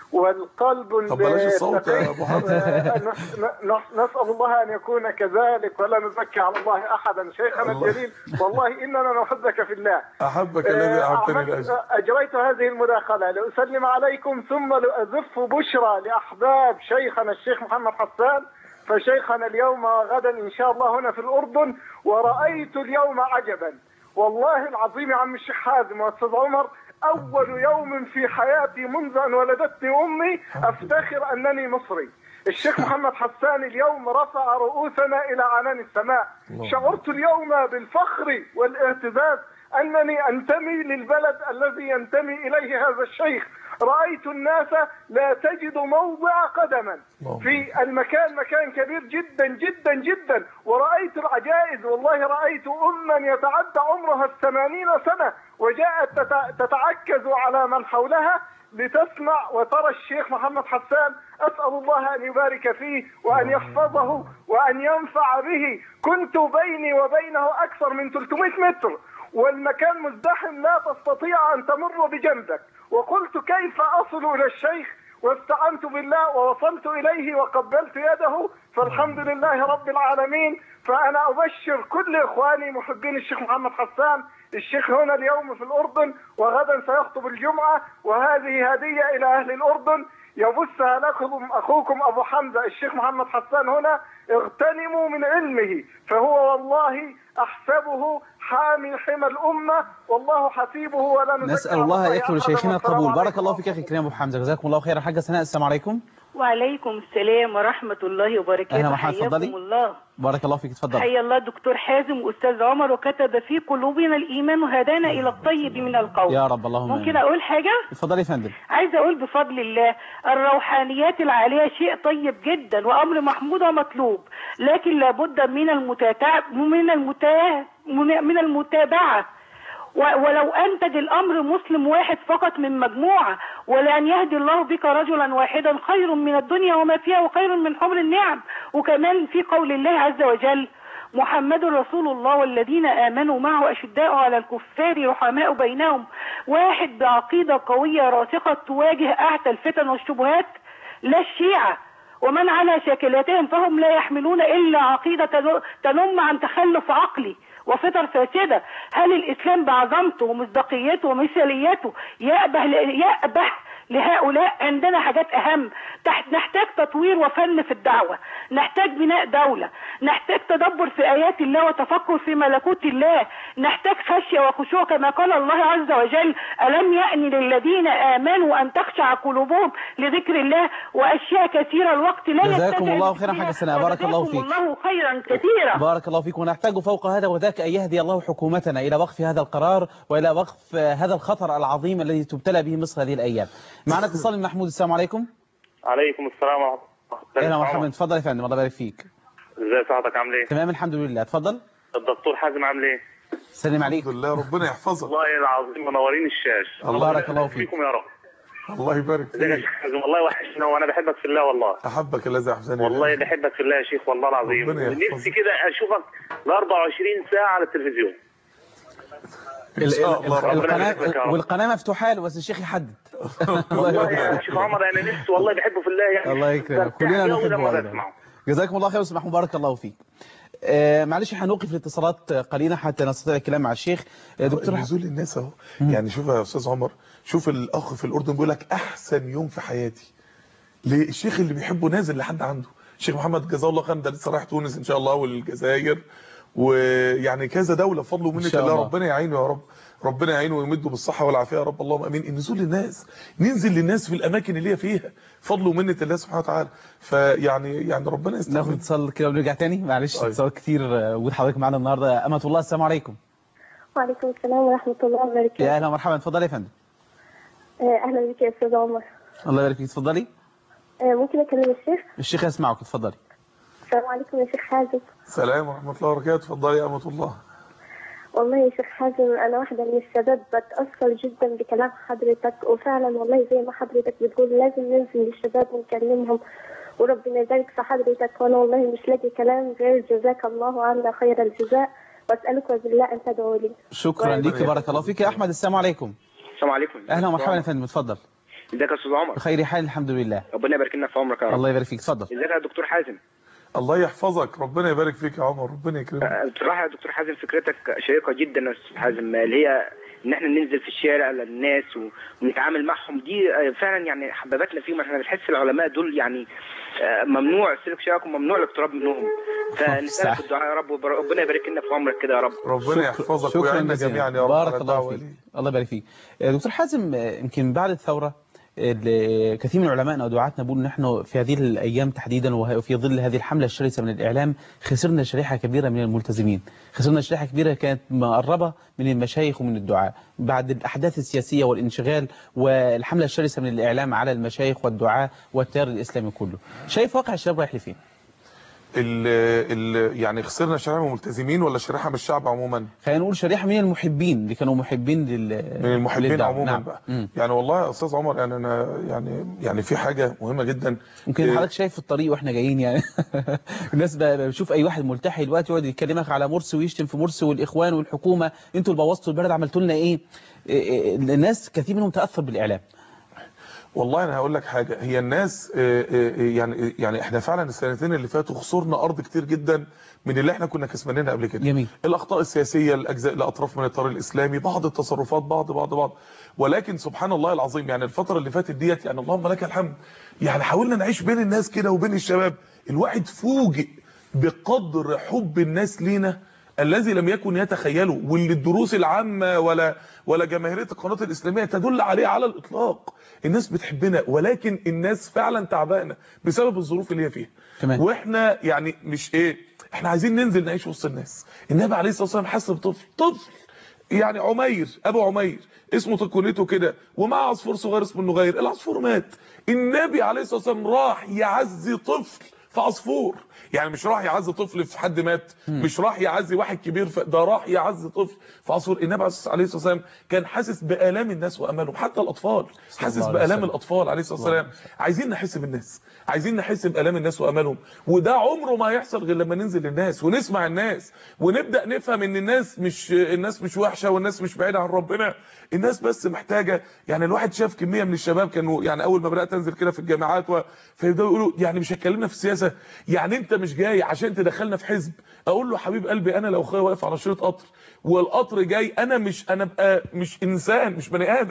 S9: والقلب
S8: طب بلاش الصوت يا
S9: التقي.
S8: أبو حمزة.
S9: آه، ن- ن- ن- نسأل الله أن يكون كذلك ولا نزكي على الله أحدا شيخنا
S8: الله.
S9: الجليل والله إننا نحبك في الله
S8: احبك الذي اعطني
S9: أعمل-
S8: الاجر
S9: أجريت هذه المداخلة لأسلم عليكم ثم لأزف بشرى لأحباب شيخنا الشيخ محمد حسان فشيخنا اليوم وغدا إن شاء الله هنا في الأردن ورأيت اليوم عجبا والله العظيم يا عم الشيخ حازم وأستاذ عمر أول يوم في حياتي منذ أن ولدتني أمي أفتخر أنني مصري الشيخ محمد حسان اليوم رفع رؤوسنا إلى عنان السماء شعرت اليوم بالفخر والاعتزاز أنني أنتمي للبلد الذي ينتمي إليه هذا الشيخ رأيت الناس لا تجد موضع قدما في المكان مكان كبير جدا جدا جدا ورأيت العجائز والله رأيت أما يتعدى عمرها الثمانين سنة وجاءت تتع- تتعكز على من حولها لتسمع وترى الشيخ محمد حسان أسأل الله أن يبارك فيه وأن يحفظه وأن ينفع به كنت بيني وبينه أكثر من 300 متر والمكان مزدحم لا تستطيع أن تمر بجنبك وقلت كيف أصل إلى الشيخ واستعنت بالله ووصلت إليه وقبلت يده فالحمد لله رب العالمين فأنا أبشر كل إخواني محبين الشيخ محمد حسان الشيخ هنا اليوم في الأردن وغدا سيخطب الجمعة وهذه هدية إلى أهل الأردن يبثها لكم أخوكم أبو حمزة الشيخ محمد حسان هنا اغتنموا من علمه فهو والله أحسبه حامي حمى الأمة والله حسيبه ولا نزكي
S1: نسال
S9: على
S1: الله
S9: الله
S1: يكتب
S9: أحدا
S1: لشيخنا
S9: والسلام
S1: القبول بارك
S9: عليكم
S1: الله فيك يا اخي الكريم ابو حمزه جزاكم الله خيرا حاجه سناء السلام عليكم
S10: وعليكم السلام ورحمة الله وبركاته
S1: أهلا ومرحبا، اتفضلي.
S10: حياكم الله
S1: بارك الله فيك اتفضل
S10: حيا الله دكتور حازم وأستاذ عمر وكتب في قلوبنا الإيمان وهدانا إلى الطيب من القول
S1: يا رب اللهم
S10: ممكن
S1: آمين.
S10: أقول حاجة؟
S1: اتفضلي يا فندم
S10: عايزة أقول بفضل الله الروحانيات العالية شيء طيب جدا وأمر محمود ومطلوب لكن لابد من المتابعة من المتا... من المتابعة و- ولو أنتج الأمر مسلم واحد فقط من مجموعة ولأن يهدي الله بك رجلا واحدا خير من الدنيا وما فيها وخير من حمر النعم وكمان في قول الله عز وجل محمد رسول الله والذين آمنوا معه أشداء على الكفار رحماء بينهم واحد بعقيدة قوية راسخة تواجه أعتى الفتن والشبهات لا الشيعة ومن على شاكلتهم فهم لا يحملون إلا عقيدة تن- تنم عن تخلف عقلي وفطر فاسدة هل الإسلام بعظمته ومصداقيته ومثاليته يأبه يأبه لهؤلاء عندنا حاجات أهم تحت نحتاج تطوير وفن في الدعوة نحتاج بناء دولة نحتاج تدبر في آيات الله وتفكر في ملكوت الله نحتاج خشيه وخشوع كما قال الله عز وجل الم يأن للذين امنوا ان تخشع قلوبهم لذكر الله واشياء كثيره الوقت لا
S1: جزاكم
S10: نستطيع
S1: الله خيرا حاجة سنة بارك الله
S10: وجزاكم
S1: فيك
S10: الله خيرا كثيرا
S1: بارك الله فيك ونحتاج فوق هذا وذاك أن يهدي الله حكومتنا إلى وقف هذا القرار وإلى وقف هذا الخطر العظيم الذي تبتلى به مصر هذه الأيام معنا اتصال من محمود السلام عليكم
S11: عليكم السلام ورحمة الله
S1: أهلا ومرحبا اتفضل يا فندم الله يبارك فيك
S11: ازي صحتك عامل ايه؟
S1: تمام الحمد لله اتفضل
S11: الدكتور حازم عامل ايه؟
S1: سلم عليك
S8: الحمد لله ربنا يحفظك
S11: والله العظيم منورين الشاش
S8: الله
S1: بارك الله فيك
S11: فيكم يا رب
S8: الله يبارك
S11: ازيك يا
S8: فيك
S11: شيخ حازم والله وحشنا وانا بحبك في الله والله
S8: احبك الذي احسن
S11: والله بحبك في الله يا شيخ والله العظيم
S8: ربنا يحفظك.
S11: نفسي كده اشوفك ال 24 ساعه على التلفزيون
S8: ان شاء الله
S1: ال-
S8: ربنا
S1: القناة
S11: يحفظك يا رب.
S1: والقناة مفتوحة له بس الشيخ يحدد
S11: والله يا شيخ عمر انا نفسي والله بحبه في الله يعني
S1: الله يكرمك كلنا
S11: برتاح أوي
S1: نحبه
S11: لما
S1: أيضا
S11: بسمعه.
S1: جزاكم الله خير استاذ محمود بارك الله فيك آه معلش هنوقف الاتصالات قليلا حتى نستطيع الكلام مع الشيخ آه دكتور
S8: نزول الناس اهو يعني شوف يا استاذ عمر شوف الاخ في الاردن بيقول لك احسن يوم في حياتي ليه الشيخ اللي بيحبه نازل لحد عنده الشيخ محمد جزاه الله خير ده لسه رايح تونس ان شاء الله والجزائر ويعني كذا دوله بفضل ومنه
S1: شاء
S8: الله
S1: الله.
S8: ربنا يعينه يا رب ربنا يعينه ويمده بالصحه والعافيه يا رب اللهم امين النزول للناس ننزل للناس في الاماكن اللي هي فيها فضل ومنه الله سبحانه وتعالى فيعني يعني ربنا
S1: ناخد
S8: يستعمل
S1: اتصال كده ونرجع تاني معلش
S8: طيب.
S1: اتصالات كتير آه، وجود حضرتك معانا النهارده امة الله السلام عليكم
S12: وعليكم السلام ورحمة الله وبركاته
S1: يا اهلا ومرحبا اتفضلي يا فندم
S12: آه، أهلا بك يا أستاذ عمر
S1: الله يبارك فيك اتفضلي
S12: آه، ممكن أكلم الشيخ
S1: الشيخ يسمعك اتفضلي
S12: السلام عليكم يا شيخ حازم
S8: سلام ورحمه الله وبركاته اتفضلي يا امه الله
S12: والله يا شيخ حازم أنا واحدة من الشباب بتأثر جدا بكلام حضرتك وفعلا والله زي ما حضرتك بتقول لازم ننزل للشباب ونكلمهم وربنا يبارك في حضرتك وأنا والله مش لاقي كلام غير جزاك الله عنا خير الجزاء وأسألك بالله أن تدعو لي
S1: شكرا ليك بارك الله فيك يا احمد السلام عليكم
S13: السلام عليكم
S1: اهلا ومرحبا يا فندم اتفضل
S13: ازيك يا استاذ عمر
S1: بخير حال الحمد لله
S13: ربنا يبارك لنا في عمرك يا رب
S1: الله يبارك فيك اتفضل
S13: ازيك يا دكتور حازم
S8: الله يحفظك ربنا يبارك فيك يا عمر ربنا يكرمك
S13: آه، بصراحه يا دكتور حازم فكرتك شيقه جدا يا استاذ حازم اللي هي ان احنا ننزل في الشارع للناس و- ونتعامل معهم دي آه، فعلا يعني حببتنا فيهم احنا بنحس العلماء دول يعني آه، ممنوع سلك شياكم ممنوع الاقتراب منهم فنسالك
S1: صح.
S13: الدعاء يا رب وربنا يبارك لنا في عمرك كده يا رب
S8: ربنا يحفظك
S1: شكرا
S8: ويعيننا
S1: جزيلا
S8: جميعا يا رب
S1: بارك
S8: على
S1: الله
S8: الدعوة
S1: فيك
S8: ليه.
S1: الله يبارك فيك آه، دكتور حازم آه، يمكن بعد الثوره ال- كثير من علمائنا ودعاتنا بيقولوا نحن في هذه الايام تحديدا وه- وفي ظل هذه الحمله الشرسه من الاعلام خسرنا شريحه كبيره من الملتزمين خسرنا شريحه كبيره كانت مقربه من المشايخ ومن الدعاء بعد الاحداث السياسيه والانشغال والحمله الشرسه من الاعلام على المشايخ والدعاء والتيار الاسلامي كله شايف واقع الشباب رايح لفين
S8: ال ال يعني خسرنا شريحه ملتزمين ولا شريحه من الشعب عموما
S1: خلينا نقول شريحه من المحبين اللي كانوا محبين لل
S8: من المحبين
S1: للدعوة.
S8: عموما
S1: نعم.
S8: بقى
S1: مم.
S8: يعني والله يا استاذ عمر يعني انا يعني يعني في حاجه مهمه جدا
S1: ممكن
S8: إيه،
S1: حضرتك شايف في الطريق واحنا جايين يعني الناس بقى بشوف اي واحد ملتحي دلوقتي يقعد يكلمك على مرسي ويشتم في مرسي والاخوان والحكومه انتوا اللي بوظتوا البلد عملتوا لنا ايه إيه- إيه، الناس كثير منهم تاثر بالاعلام
S8: والله انا هقول لك حاجه هي الناس آه، آه، يعني يعني احنا فعلا السنتين اللي فاتوا خسرنا ارض كتير جدا من اللي احنا كنا كسبانينها قبل كده
S1: جميل
S8: الاخطاء السياسيه الاجزاء الاطراف من الطريق الاسلامي بعض التصرفات بعض بعض بعض ولكن سبحان الله العظيم يعني الفتره اللي فاتت ديت يعني اللهم لك الحمد يعني حاولنا نعيش بين الناس كده وبين الشباب الواحد فوجئ بقدر حب الناس لينا الذي لم يكن يتخيله واللي الدروس العامه ولا ولا جماهيريه القناه الاسلاميه تدل عليه على الاطلاق الناس بتحبنا ولكن الناس فعلا تعبانه بسبب الظروف اللي هي فيها
S1: تمام.
S8: واحنا يعني مش ايه احنا عايزين ننزل نعيش وسط الناس النبي عليه الصلاه والسلام حس بطفل طفل يعني عمير ابو عمير اسمه تكونته كده ومعه عصفور صغير اسمه النغير العصفور مات النبي عليه الصلاه والسلام راح يعزي طفل في عصفور يعني مش راح يعزي طفل في حد مات مش راح يعزي واحد كبير في ده راح يعزي طفل في عصفور النبي عليه الصلاه والسلام كان حاسس بالام الناس وامالهم حتى الاطفال حاسس
S1: الله عليه
S8: بالام
S1: وسلم.
S8: الاطفال عليه الصلاه والسلام عايزين نحس بالناس عايزين نحس بالام الناس وامالهم وده عمره ما هيحصل غير لما ننزل للناس ونسمع الناس ونبدا نفهم ان الناس مش الناس مش وحشه والناس مش بعيده عن ربنا الناس بس محتاجه يعني الواحد شاف كميه من الشباب كانوا يعني اول ما بدات انزل كده في الجامعات و... فيبداوا يقولوا يعني مش هتكلمنا في السياسه يعني انت مش جاي عشان تدخلنا في حزب اقول له حبيب قلبي انا لو اخويا واقف على شريط قطر والقطر جاي انا مش انا بقى مش انسان مش بني ادم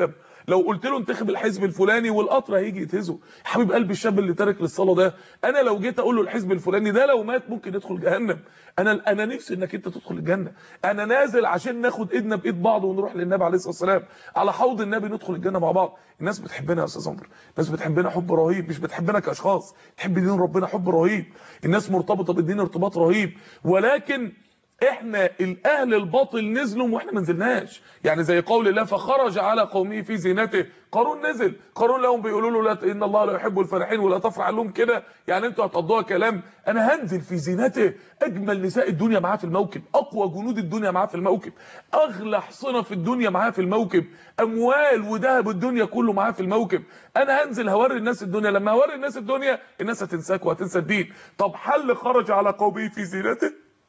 S8: لو قلت له انتخب الحزب الفلاني والقطر هيجي يتهزه حبيب قلب الشاب اللي تارك للصلاه ده انا لو جيت اقول له الحزب الفلاني ده لو مات ممكن يدخل جهنم انا انا نفسي انك انت تدخل الجنه انا نازل عشان ناخد ايدنا بايد بعض ونروح للنبي عليه الصلاه والسلام على حوض النبي ندخل الجنه مع بعض الناس بتحبنا يا استاذ عمرو الناس بتحبنا حب رهيب مش بتحبنا كاشخاص تحب دين ربنا حب رهيب الناس مرتبطه بالدين ارتباط رهيب ولكن احنا الاهل الباطل نزلوا واحنا ما نزلناش يعني زي قول الله فخرج على قومه في زينته قارون نزل قارون لهم بيقولوا له لا ان الله لا يحب الفرحين ولا تفرح لهم كده يعني انتوا هتقضوها كلام انا هنزل في زينته اجمل نساء الدنيا معاه في الموكب اقوى جنود الدنيا معاه في الموكب اغلى حصنه في الدنيا معاه في الموكب اموال وذهب الدنيا كله معاه في الموكب انا هنزل هوري الناس الدنيا لما هوري الناس الدنيا الناس هتنساك وهتنسى الدين طب حل خرج على قومه في زينته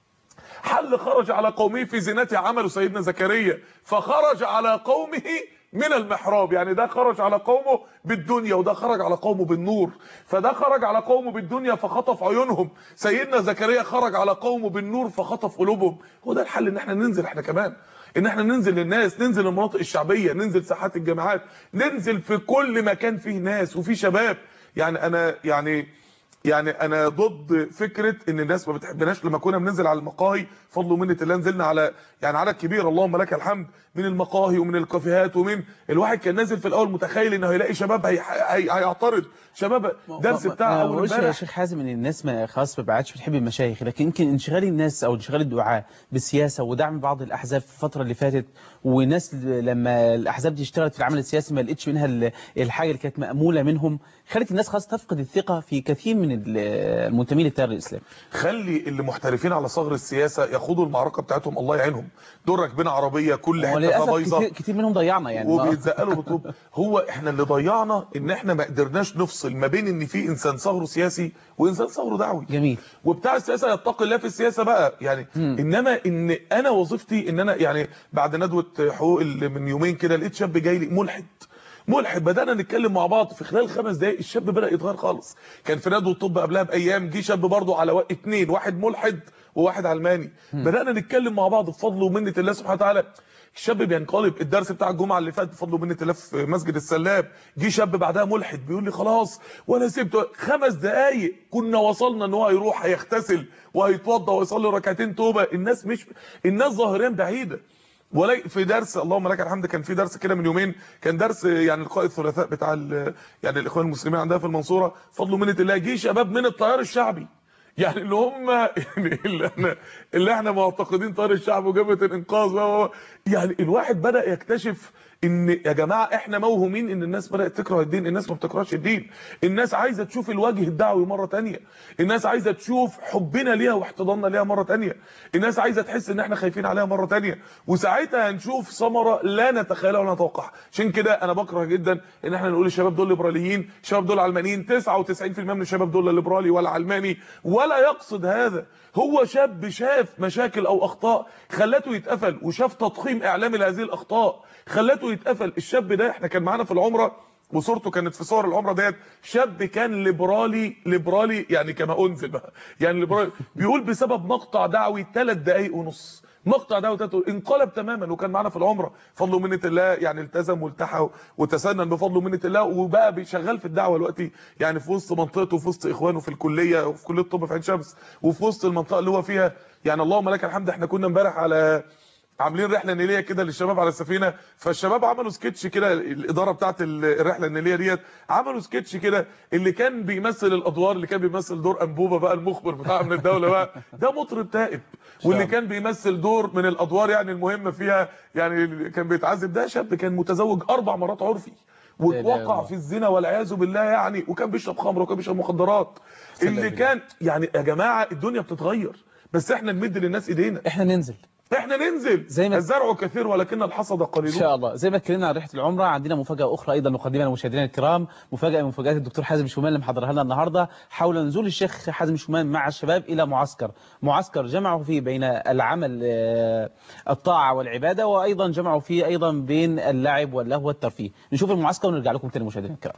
S8: حل خرج على قومه في زينته عمله سيدنا زكريا فخرج على قومه من المحراب يعني ده خرج على قومه بالدنيا وده خرج على قومه بالنور فده خرج على قومه بالدنيا فخطف عيونهم سيدنا زكريا خرج على قومه بالنور فخطف قلوبهم هو ده الحل ان احنا ننزل احنا كمان ان احنا ننزل للناس ننزل المناطق الشعبيه ننزل ساحات الجامعات ننزل في كل مكان فيه ناس وفيه شباب يعني انا يعني يعني انا ضد فكره ان الناس ما بتحبناش لما كنا بننزل على المقاهي فضل ومنه الله نزلنا على يعني عدد كبير اللهم لك الحمد من المقاهي ومن الكافيهات ومن الواحد كان نازل في الاول متخيل انه هيلاقي شباب هي... هي... هيعترض شباب درس بتاع اول
S1: اول يا
S8: امبارح
S1: شيخ حازم ان الناس ما خلاص ما بقتش بتحب المشايخ لكن يمكن انشغال الناس او انشغال الدعاة بالسياسه ودعم بعض الاحزاب في الفتره اللي فاتت وناس لما الاحزاب دي اشتغلت في العمل السياسي ما لقتش منها ال- الحاجه اللي كانت ماموله منهم خلت الناس خلاص تفقد الثقه في كثير من ال- المنتمين للتيار الاسلامي
S8: خلي اللي محترفين على صغر السياسه ياخدوا المعركه بتاعتهم الله يعينهم دول راكبين عربيه كل حته
S1: وللاسف
S8: بايظه
S1: كتير, كتير منهم ضيعنا يعني ما-
S8: وبيتزقلوا بطوب هو احنا اللي ضيعنا ان احنا ما قدرناش نفصل ما بين ان في انسان ثغره سياسي وانسان ثغره دعوي
S1: جميل
S8: وبتاع السياسه يتقي الله في السياسه بقى يعني
S1: مم.
S8: انما ان انا وظيفتي ان انا يعني بعد ندوه حقوق اللي من يومين كده لقيت شاب جاي لي ملحد ملحد بدانا نتكلم مع بعض في خلال خمس دقائق الشاب بدا يتغير خالص كان في ندوه الطب قبلها بايام جه شاب برضه على و... اتنين واحد ملحد وواحد علماني بدانا نتكلم مع بعض بفضل ومنه الله سبحانه وتعالى الشاب بينقلب الدرس بتاع الجمعه اللي فات بفضل ومنه الله في مسجد السلاب جه شاب بعدها ملحد بيقول لي خلاص وانا سبته خمس دقائق كنا وصلنا ان هو هيروح هيغتسل وهيتوضى ويصلي ركعتين توبه الناس مش الناس ظاهريا بعيده ولا في درس اللهم لك الحمد كان في درس كده من يومين كان درس يعني لقاء الثلاثاء بتاع ال- يعني الاخوان المسلمين عندها في المنصوره فضل منه الله جه شباب من التيار الشعبي يعني اللي هم يعني اللي احنا اللي احنا معتقدين طار الشعب وجبهه الانقاذ و- و- يعني الواحد بدا يكتشف ان يا جماعه احنا موهومين ان الناس بدات تكره الدين الناس ما بتكرهش الدين الناس عايزه تشوف الوجه الدعوي مره تانية الناس عايزه تشوف حبنا ليها واحتضاننا ليها مره تانية الناس عايزه تحس ان احنا خايفين عليها مره تانية وساعتها هنشوف ثمره لا نتخيلها ولا نتوقعها عشان كده انا بكره جدا ان احنا نقول الشباب دول ليبراليين الشباب دول علمانيين 99% من الشباب دول لا ليبرالي ولا علماني ولا يقصد هذا هو شاب شاف مشاكل او اخطاء خلته يتقفل وشاف تضخيم اعلامي لهذه الاخطاء خلته يتقفل الشاب ده احنا كان معانا في العمره وصورته كانت في صور العمره ديت شاب كان ليبرالي ليبرالي يعني كما انزل بقى يعني ليبرالي بيقول بسبب مقطع دعوي ثلاث دقائق ونص مقطع دعوي ثلاث انقلب تماما وكان معانا في العمره فضل ومنه الله يعني التزم والتحى وتسنن بفضل ومنه الله وبقى بيشغل في الدعوه دلوقتي يعني في وسط منطقته وفي وسط اخوانه في الكليه وفي كليه الطب في عين شمس وفي وسط المنطقه اللي هو فيها يعني اللهم لك الحمد احنا كنا امبارح على عاملين رحله نيليه كده للشباب على السفينه فالشباب عملوا سكتش كده الاداره بتاعه الرحله النيليه ديت عملوا سكتش كده اللي كان بيمثل الادوار اللي كان بيمثل دور انبوبه بقى المخبر بتاع من الدوله بقى ده مطرب تائب واللي كان بيمثل دور من الادوار يعني المهمه فيها يعني اللي كان بيتعذب ده شاب كان متزوج اربع مرات عرفي واتوقع في الزنا والعياذ بالله يعني وكان بيشرب خمر وكان بيشرب مخدرات اللي كان يعني يا جماعه الدنيا بتتغير بس احنا نمد للناس ايدينا
S1: احنا ننزل
S8: احنا ننزل
S1: زي ما
S8: الزرع كثير ولكن الحصد قليل
S1: ان شاء الله زي ما اتكلمنا عن رحله العمره عندنا مفاجاه اخرى ايضا نقدمها لمشاهدينا الكرام مفاجاه من مفاجات الدكتور حازم شومان اللي محضرها لنا النهارده حول نزول الشيخ حازم شومان مع الشباب الى معسكر معسكر جمعوا فيه بين العمل آه، الطاعه والعباده وايضا جمعوا فيه ايضا بين اللعب واللهو والترفيه نشوف المعسكر ونرجع لكم تاني مشاهدينا الكرام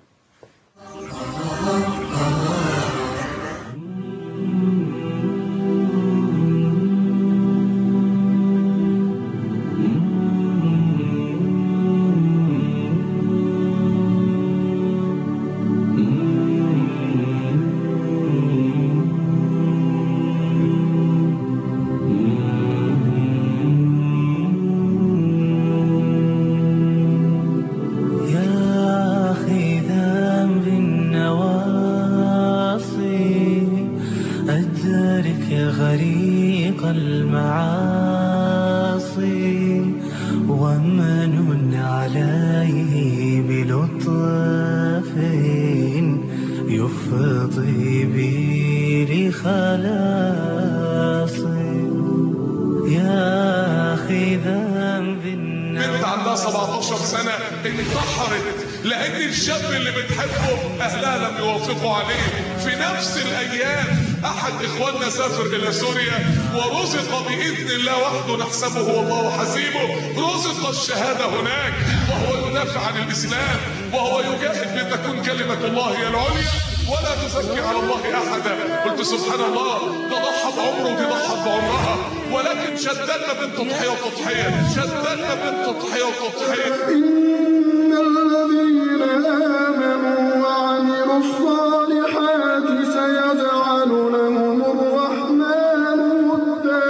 S4: افضي بي لخلاصي يا أخي ذنب
S3: بنت عندها 17 سنة انتحرت لأن الشاب اللي بتحبه أهلها لم يوافقوا عليه في نفس الأيام أحد إخواننا سافر إلى سوريا ورزق بإذن الله وحده نحسبه والله حسيبه رزق الشهادة هناك وهو يدافع عن الإسلام وهو يجاهد لتكون كلمة الله هي العليا ولا تزكي على الله أحدا قلت سبحان الله ده ضحى بعمره ودي ضحت بعمرها ولكن شددنا بين تضحية وتضحية شددنا بين تضحية وتضحية
S14: إن الذين آمنوا وعملوا الصالحات سيجعل لهم الرحمن ودا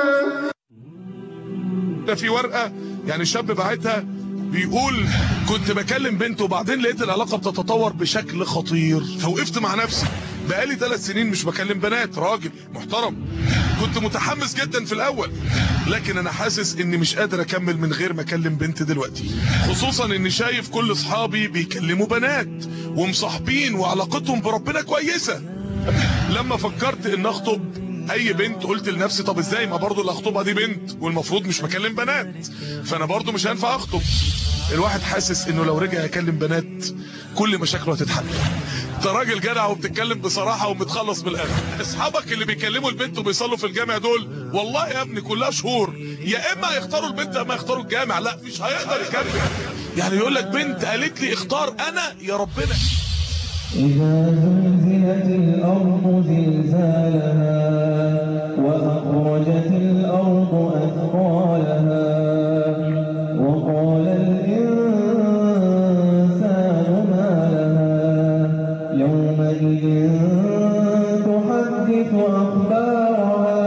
S3: ده في ورقة يعني شاب بعتها بيقول كنت بكلم بنت وبعدين لقيت العلاقة بتتطور بشكل خطير فوقفت مع نفسي بقالي ثلاث سنين مش بكلم بنات راجل محترم كنت متحمس جدا في الاول لكن انا حاسس اني مش قادر اكمل من غير ما اكلم بنت دلوقتي خصوصا اني شايف كل اصحابي بيكلموا بنات ومصاحبين وعلاقتهم بربنا كويسة لما فكرت ان اخطب اي بنت قلت لنفسي طب ازاي ما برضو اللي هخطبها دي بنت والمفروض مش بكلم بنات فانا برضو مش هينفع اخطب الواحد حاسس انه لو رجع يكلم بنات كل مشاكله هتتحل انت راجل جدع وبتتكلم بصراحه ومتخلص بالاخر اصحابك اللي بيكلموا البنت وبيصلوا في الجامع دول والله يا ابني كلها شهور يا اما هيختاروا البنت يا اما يختاروا الجامع لا مش هيقدر يكمل يعني يقول لك بنت قالت لي اختار انا يا ربنا
S4: إذا زلزلت الأرض زلزالها وأخرجت الأرض أثقالها وقال الإنسان ما لها يومئذ تحدث أخبارها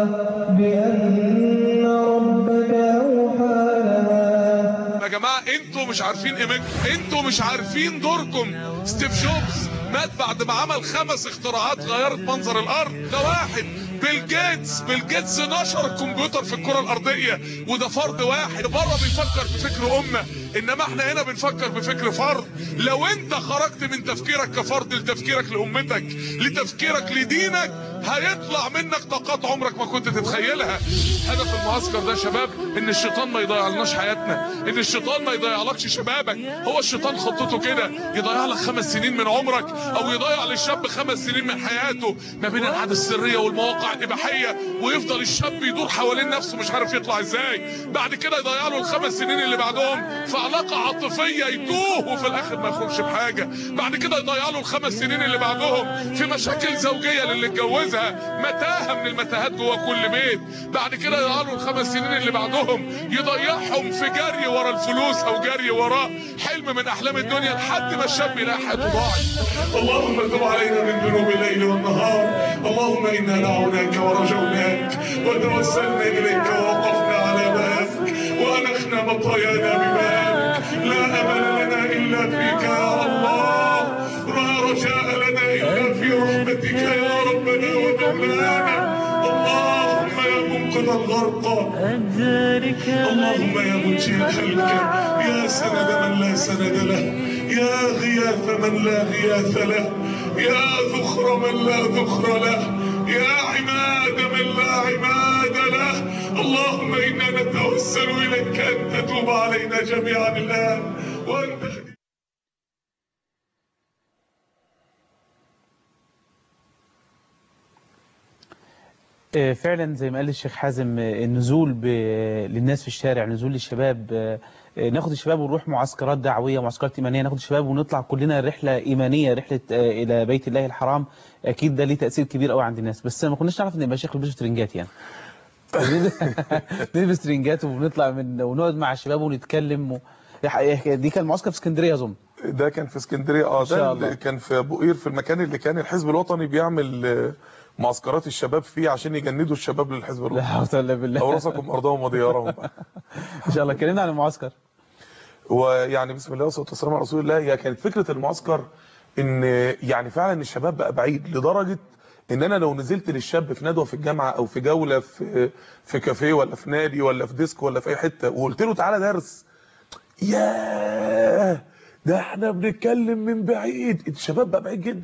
S4: بأن ربك أوحى لها
S3: يا جماعه انتوا مش عارفين قيمتكم انتوا مش عارفين دوركم ستيف جوبز مات بعد ما عمل خمس اختراعات غيرت منظر الارض ده واحد بيل جيتس بيل جيتس نشر الكمبيوتر في الكره الارضيه وده فرد واحد بره بيفكر بفكر امه انما احنا هنا بنفكر بفكر فرد لو انت خرجت من تفكيرك كفرد لتفكيرك لامتك لتفكيرك لدينك هيطلع منك طاقات عمرك ما كنت تتخيلها هدف المعسكر ده يا شباب ان الشيطان ما يضيعلناش حياتنا ان الشيطان ما يضيعلكش شبابك هو الشيطان خطته كده يضيع لك خمس سنين من عمرك او يضيع للشاب خمس سنين من حياته ما بين العادة السرية والمواقع الاباحية ويفضل الشاب يدور حوالين نفسه مش عارف يطلع ازاي بعد كده يضيع له الخمس سنين اللي بعدهم في علاقة عاطفية يتوه وفي الاخر ما يخرجش بحاجة بعد كده يضيع له الخمس سنين اللي بعدهم في مشاكل زوجية للي اتجوزها متاهة من المتاهات جوه كل بيت بعد كده يضيع له الخمس سنين اللي بعدهم يضيعهم في جري ورا الفلوس او جري وراه حلم من احلام الدنيا لحد ما الشاب يلاقي حياته ضاعت اللهم تب علينا من ذنوب الليل والنهار اللهم انا دعوناك ورجوناك وتوسلنا اليك ووقفنا على بابك وانخنا مطايانا ببابك لا امل لنا الا فيك يا الله لا رجاء لنا الا في رحمتك يا ربنا ومولانا اللهم يا منقذ الغرقى اللهم يا منجي الهلكة يا سند من لا سند له يا غياث من لا غياث له يا ذخر من لا ذخر له يا عماد من لا عماد له اللهم إنا نتوسل إليك أن تتوب علينا جميعا الآن وأن تهدي
S1: آه، فعلا زي ما قال الشيخ حازم آه، النزول ب... للناس في الشارع نزول للشباب آه، آه، ناخد الشباب ونروح معسكرات دعوية معسكرات إيمانية ناخد الشباب ونطلع كلنا رحلة إيمانية رحلة آه، إلى بيت الله الحرام أكيد ده ليه تأثير كبير قوي عند الناس بس ما كناش نعرف إن يبقى شيخ بيلبس ترنجات يعني نلبس ترنجات ونطلع من ونقعد مع الشباب ونتكلم و... دي كان معسكر في اسكندرية أظن
S8: ده كان في اسكندريه اه
S1: إن شاء
S8: ده
S1: الله.
S8: اللي كان في ابو قير في المكان اللي كان الحزب الوطني بيعمل آه، معسكرات الشباب فيه عشان يجندوا الشباب للحزب
S1: لا
S8: الوطني
S1: حول ولا بالله
S8: اورثكم ارضهم وديارهم
S1: إن شاء الله اتكلمنا عن المعسكر
S8: ويعني بسم الله والصلاه والسلام على رسول الله هي كانت فكره المعسكر ان يعني فعلا الشباب بقى بعيد لدرجه ان انا لو نزلت للشاب في ندوه في الجامعه او في جوله في في كافيه ولا في نادي ولا في ديسك ولا في اي حته وقلت له تعالى درس ياه ده احنا بنتكلم من بعيد الشباب بقى بعيد جدا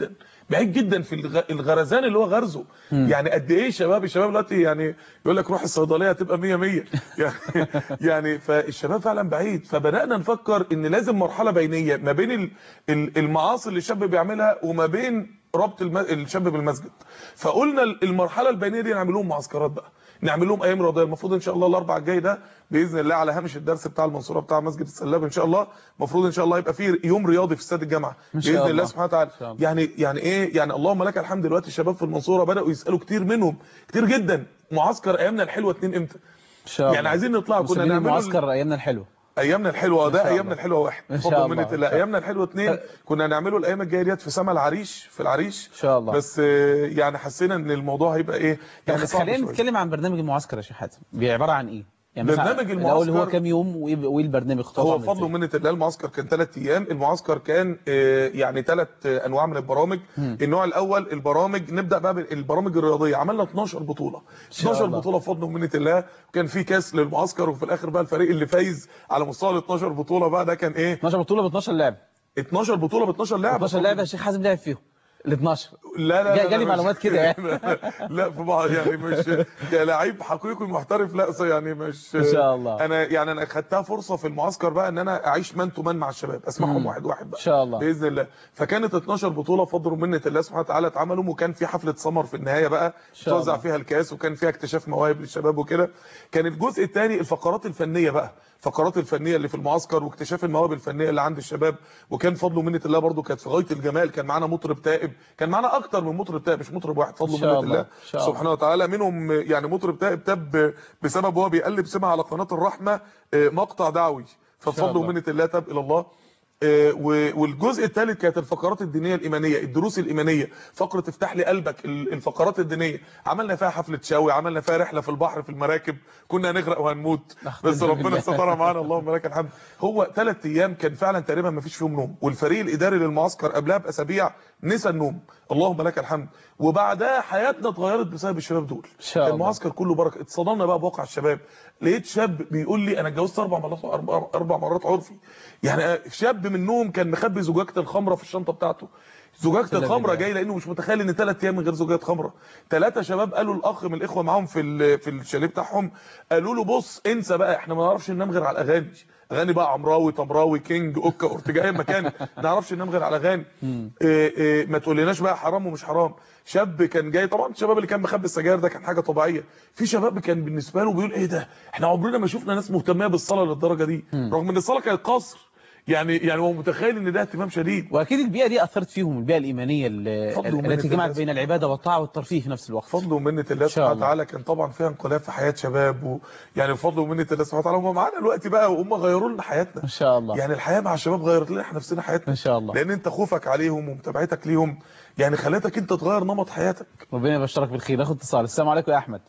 S8: بعيد جدا في الغ- الغرزان اللي هو غرزه
S1: مم.
S8: يعني قد ايه شباب الشباب دلوقتي يعني يقول لك روح الصيدليه هتبقى 100 100 يعني يعني فالشباب فعلا بعيد فبدانا نفكر ان لازم مرحله بينيه ما بين ال- ال- المعاصي اللي الشاب بيعملها وما بين ربط الم- الشاب بالمسجد فقلنا المرحله البينيه دي نعمل لهم معسكرات بقى نعمل لهم ايام رياضيه المفروض ان شاء الله الاربع الجاي ده باذن الله على هامش الدرس بتاع المنصوره بتاع مسجد السلاب ان شاء الله المفروض ان شاء الله يبقى فيه يوم رياضي في استاد الجامعه
S1: إن شاء
S8: باذن
S1: الله.
S8: الله سبحانه وتعالى
S1: شاء الله.
S8: يعني يعني ايه يعني اللهم لك الحمد دلوقتي الشباب في المنصوره بداوا يسالوا كتير منهم كتير جدا معسكر ايامنا الحلوه اتنين امتى
S1: ان شاء الله
S8: يعني عايزين نطلع كنا
S1: مسلمين
S8: نعمله
S1: معسكر ايامنا الحلوه
S8: ايامنا الحلوه
S1: إن
S8: ده
S1: شاء
S8: ايامنا
S1: الله.
S8: الحلوه واحد
S1: إن شاء
S8: بفضل
S1: الله.
S8: منة
S1: إن شاء
S8: الله
S1: الله.
S8: ايامنا الحلوه اتنين كنا هنعمله الايام الجايه ديت في سما العريش في العريش
S1: ان شاء الله
S8: بس آه، يعني حسينا ان الموضوع هيبقى ايه
S1: يعني
S8: يعني صعب
S1: خلينا
S8: شوية.
S1: نتكلم عن برنامج المعسكر يا شيخ حاتم بيعباره عن ايه يعني مثلا
S8: برنامج
S1: الاول هو
S8: المعسكر-
S1: كام يوم وإيه- وايه البرنامج خطوات
S8: هو
S1: عاملة
S8: بفضل
S1: إزاي؟
S8: ومنة الله المعسكر كان ثلاث ايام المعسكر كان آه، يعني ثلاث انواع من البرامج
S1: مم.
S8: النوع الاول البرامج نبدا بقى بالبرامج الرياضيه عملنا 12 بطوله
S1: شاء
S8: 12
S1: الله.
S8: بطوله بفضل ومنة الله وكان في كاس للمعسكر وفي الاخر بقى الفريق اللي فايز على مستوى ال 12 بطوله بقى ده كان ايه
S1: 12 بطوله ب 12 لاعب
S8: 12 بطوله ب 12 لاعب
S1: 12 لاعب يا شيخ حازم لعب فيهم ال 12
S8: لا لا
S1: جا-
S8: لا
S1: جالي
S8: لا
S1: معلومات
S8: مش-
S1: كده يعني.
S8: لا في بعض يعني مش كلاعب حقيقي محترف لا يعني مش
S1: إن شاء الله.
S8: انا يعني انا خدتها فرصه في المعسكر بقى ان انا اعيش مان تو مان مع الشباب اسمعهم
S1: مم.
S8: واحد واحد بقى
S1: ان شاء الله
S8: باذن الله فكانت 12 بطوله بفضل ومنه الله سبحانه وتعالى اتعملوا وكان في حفله سمر في النهايه بقى
S1: شاء
S8: توزع
S1: الله.
S8: فيها الكاس وكان فيها اكتشاف مواهب للشباب وكده كان الجزء الثاني الفقرات الفنيه بقى الفقرات الفنيه اللي في المعسكر واكتشاف المواهب الفنيه اللي عند الشباب وكان فضل ومنه الله برضو كانت في غايه الجمال كان معانا مطرب تائب كان معانا اكتر من مطرب تائب مش مطرب واحد فضل
S1: إن شاء
S8: ومنه
S1: الله.
S8: الله
S1: إن شاء الله.
S8: سبحانه وتعالى منهم يعني مطرب تائب تاب بسبب هو بيقلب سمع على قناه الرحمه آه، مقطع دعوي فبفضل
S1: الله.
S8: ومنه الله تاب الى الله آه، و- والجزء الثالث كانت الفقرات الدينيه الايمانيه الدروس الايمانيه فقره افتح لي قلبك ال- الفقرات الدينيه عملنا فيها حفله شاوي عملنا فيها رحله في البحر في المراكب كنا هنغرق وهنموت بس
S1: بالله.
S8: ربنا سترها معانا اللهم لك الحمد هو ثلاث ايام كان فعلا تقريبا ما فيش فيهم نوم والفريق الاداري للمعسكر قبلها باسابيع نسى النوم اللهم لك الحمد وبعدها حياتنا اتغيرت بسبب الشباب دول
S1: شاء الله.
S8: المعسكر كله بركه اتصدمنا بقى بواقع الشباب لقيت شاب بيقول لي انا اتجوزت اربع مرات اربع, أربع مرات عرفي يعني شاب منهم كان مخبي زجاجه الخمره في الشنطه بتاعته زجاجه
S1: بالله
S8: الخمره
S1: بالله.
S8: جاي لانه مش متخيل ان ثلاث ايام من غير زجاجه خمره ثلاثه شباب قالوا الاخ من الاخوه معاهم في ال- في الشاليه بتاعهم قالوا له بص انسى بقى احنا ما نعرفش ننام غير على الاغاني اغاني بقى عمراوي تمراوي كينج اوكا اورتجا اي مكان ما نعرفش ننام غير على اغاني إيه إيه ما تقوليناش بقى حرام ومش حرام شاب كان جاي طبعا الشباب اللي كان مخبي السجاير ده كان حاجه طبيعيه في شباب كان بالنسبه له بيقول ايه ده احنا عمرنا ما شفنا ناس مهتمه بالصلاه للدرجه دي رغم ان الصلاه كانت قصر يعني يعني هو متخيل ان ده اهتمام شديد
S1: واكيد البيئه دي اثرت فيهم البيئه الايمانيه ال-
S8: فضل ومنة
S1: التي جمعت
S8: الله.
S1: بين العباده والطاعه والترفيه في نفس الوقت
S8: فضل ومنة الله سبحانه وتعالى كان طبعا فيها انقلاب في حياة شباب و... يعني بفضل ومنة الله سبحانه وتعالى هم معانا الوقت بقى وهم غيروا لنا حياتنا
S1: ان شاء الله
S8: يعني الحياة مع الشباب غيرت لنا احنا نفسنا حياتنا
S1: ان شاء الله
S8: لان انت خوفك عليهم ومتابعتك ليهم يعني خلتك انت تغير نمط حياتك
S1: ربنا يبشرك بالخير ناخد اتصال السلام عليكم يا احمد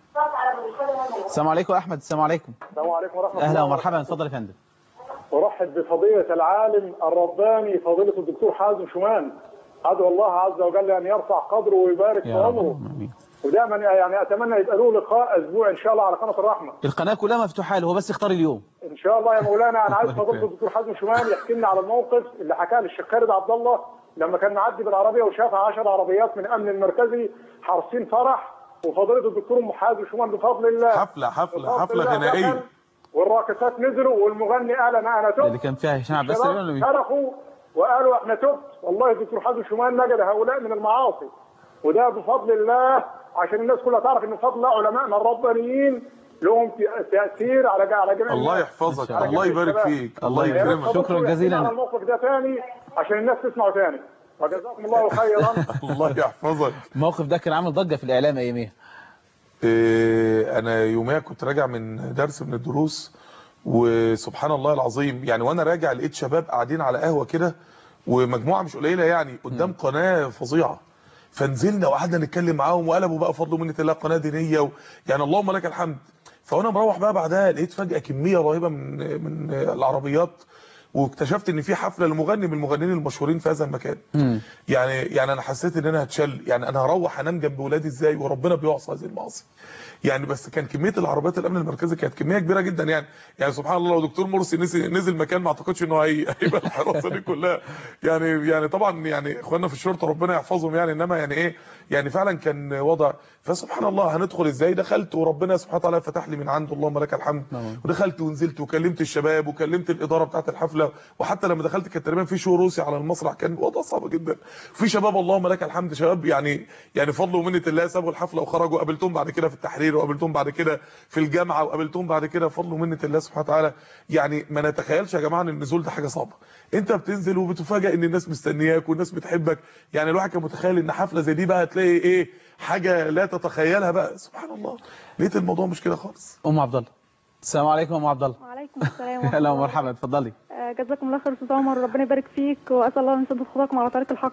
S1: السلام عليكم يا احمد السلام عليكم
S9: السلام عليكم ورحمه الله
S1: اهلا ومرحبا اتفضل يا فندم
S9: ارحب بفضيله العالم الرباني فضيله الدكتور حازم شومان ادعو الله عز وجل ان يرفع قدره ويبارك في
S1: يا رب
S9: عمره
S1: آمين.
S9: ودائما يعني اتمنى يبقى له لقاء اسبوع ان شاء الله على قناه الرحمه
S1: القناه كلها مفتوحه له هو بس يختار اليوم
S9: ان شاء الله يا مولانا انا عايز
S1: الله
S9: فضيله
S1: يكرمك.
S9: الدكتور حازم شومان يحكي لنا على الموقف اللي حكاه للشيخ خالد عبد الله لما كان معدي بالعربيه وشاف 10 عربيات من امن المركزي حارسين فرح وفضيله الدكتور ام حازم شومان بفضل الله
S8: حفلة حفلة
S9: بفضل
S8: حفلة
S9: الله
S8: غنائية
S9: دخل والراقصات نزلوا والمغني قال انا انا
S1: اللي
S9: تبت
S1: كان فيها هشام عباس تقريبا ولا مين؟
S9: صرخوا وقالوا احنا تبت والله الدكتور حازم شومان نجد هؤلاء من المعاصي وده بفضل الله عشان الناس كلها تعرف ان بفضل الله علمائنا الربانيين لهم تاثير على على جميع
S8: الله
S9: الناس.
S8: يحفظك
S9: على
S8: الله
S9: جميع
S8: يبارك
S9: الشباب.
S8: فيك الله
S9: يا رب
S8: يكرمك
S9: فضلكم
S1: شكراً
S9: يحكي
S1: جزيلاً.
S9: على الموقف ده تاني عشان الناس تسمعه تاني وجزاكم الله خيرا
S8: الله يحفظك
S1: الموقف ده كان عامل ضجه في الاعلام اياميها
S8: إيه، انا يوميها كنت راجع من درس من الدروس وسبحان الله العظيم يعني وانا راجع لقيت شباب قاعدين على قهوه كده ومجموعه مش قليله يعني قدام قناه فظيعه فنزلنا وقعدنا نتكلم معاهم وقلبوا بقى فضل منة الله قناه دينيه و... يعني اللهم لك الحمد فانا مروح بقى بعدها لقيت فجاه كميه رهيبه من من العربيات واكتشفت ان في حفله لمغني من المغنيين المشهورين في هذا المكان
S1: مم.
S8: يعني يعني انا حسيت ان انا هتشل يعني انا هروح انام جنب ولادي ازاي وربنا بيعصى هذه المعاصي يعني بس كان كميه العربيات الامن المركزي كانت كميه كبيره جدا يعني يعني سبحان الله لو دكتور مرسي نزل نزل مكان ما اعتقدش انه هي- هيبقى الحراسه دي كلها يعني يعني طبعا يعني اخواننا في الشرطه ربنا يحفظهم يعني انما يعني ايه يعني فعلا كان وضع فسبحان الله هندخل ازاي دخلت وربنا سبحانه وتعالى فتح لي من عنده اللهم لك الحمد ودخلت ونزلت وكلمت الشباب وكلمت الاداره بتاعه الحفله وحتى لما دخلت كان تقريبا في شو روسي على المسرح كان وضع صعب جدا في شباب اللهم لك الحمد شباب يعني يعني فضل ومنه الله سابوا الحفله وخرجوا قابلتهم بعد كده في التحرير وقابلتهم بعد كده في الجامعه وقابلتهم بعد كده فضل ومنه الله سبحانه وتعالى يعني ما نتخيلش يا جماعه ان النزول ده حاجه صعبه انت بتنزل وبتفاجئ ان الناس مستنياك والناس بتحبك يعني الواحد كان متخيل ان حفله زي دي بقى هتلاقي ايه حاجه لا تتخيلها بقى سبحان الله لقيت الموضوع مش كده خالص
S1: ام عبد الله السلام عليكم يا ام عبد الله
S15: وعليكم السلام ورحمة
S1: اهلا
S15: الله.
S1: ومرحبا اتفضلي
S15: آه، جزاكم الله خير استاذ عمر ربنا يبارك فيك واسال الله ان يسدد خطاكم على طريق الحق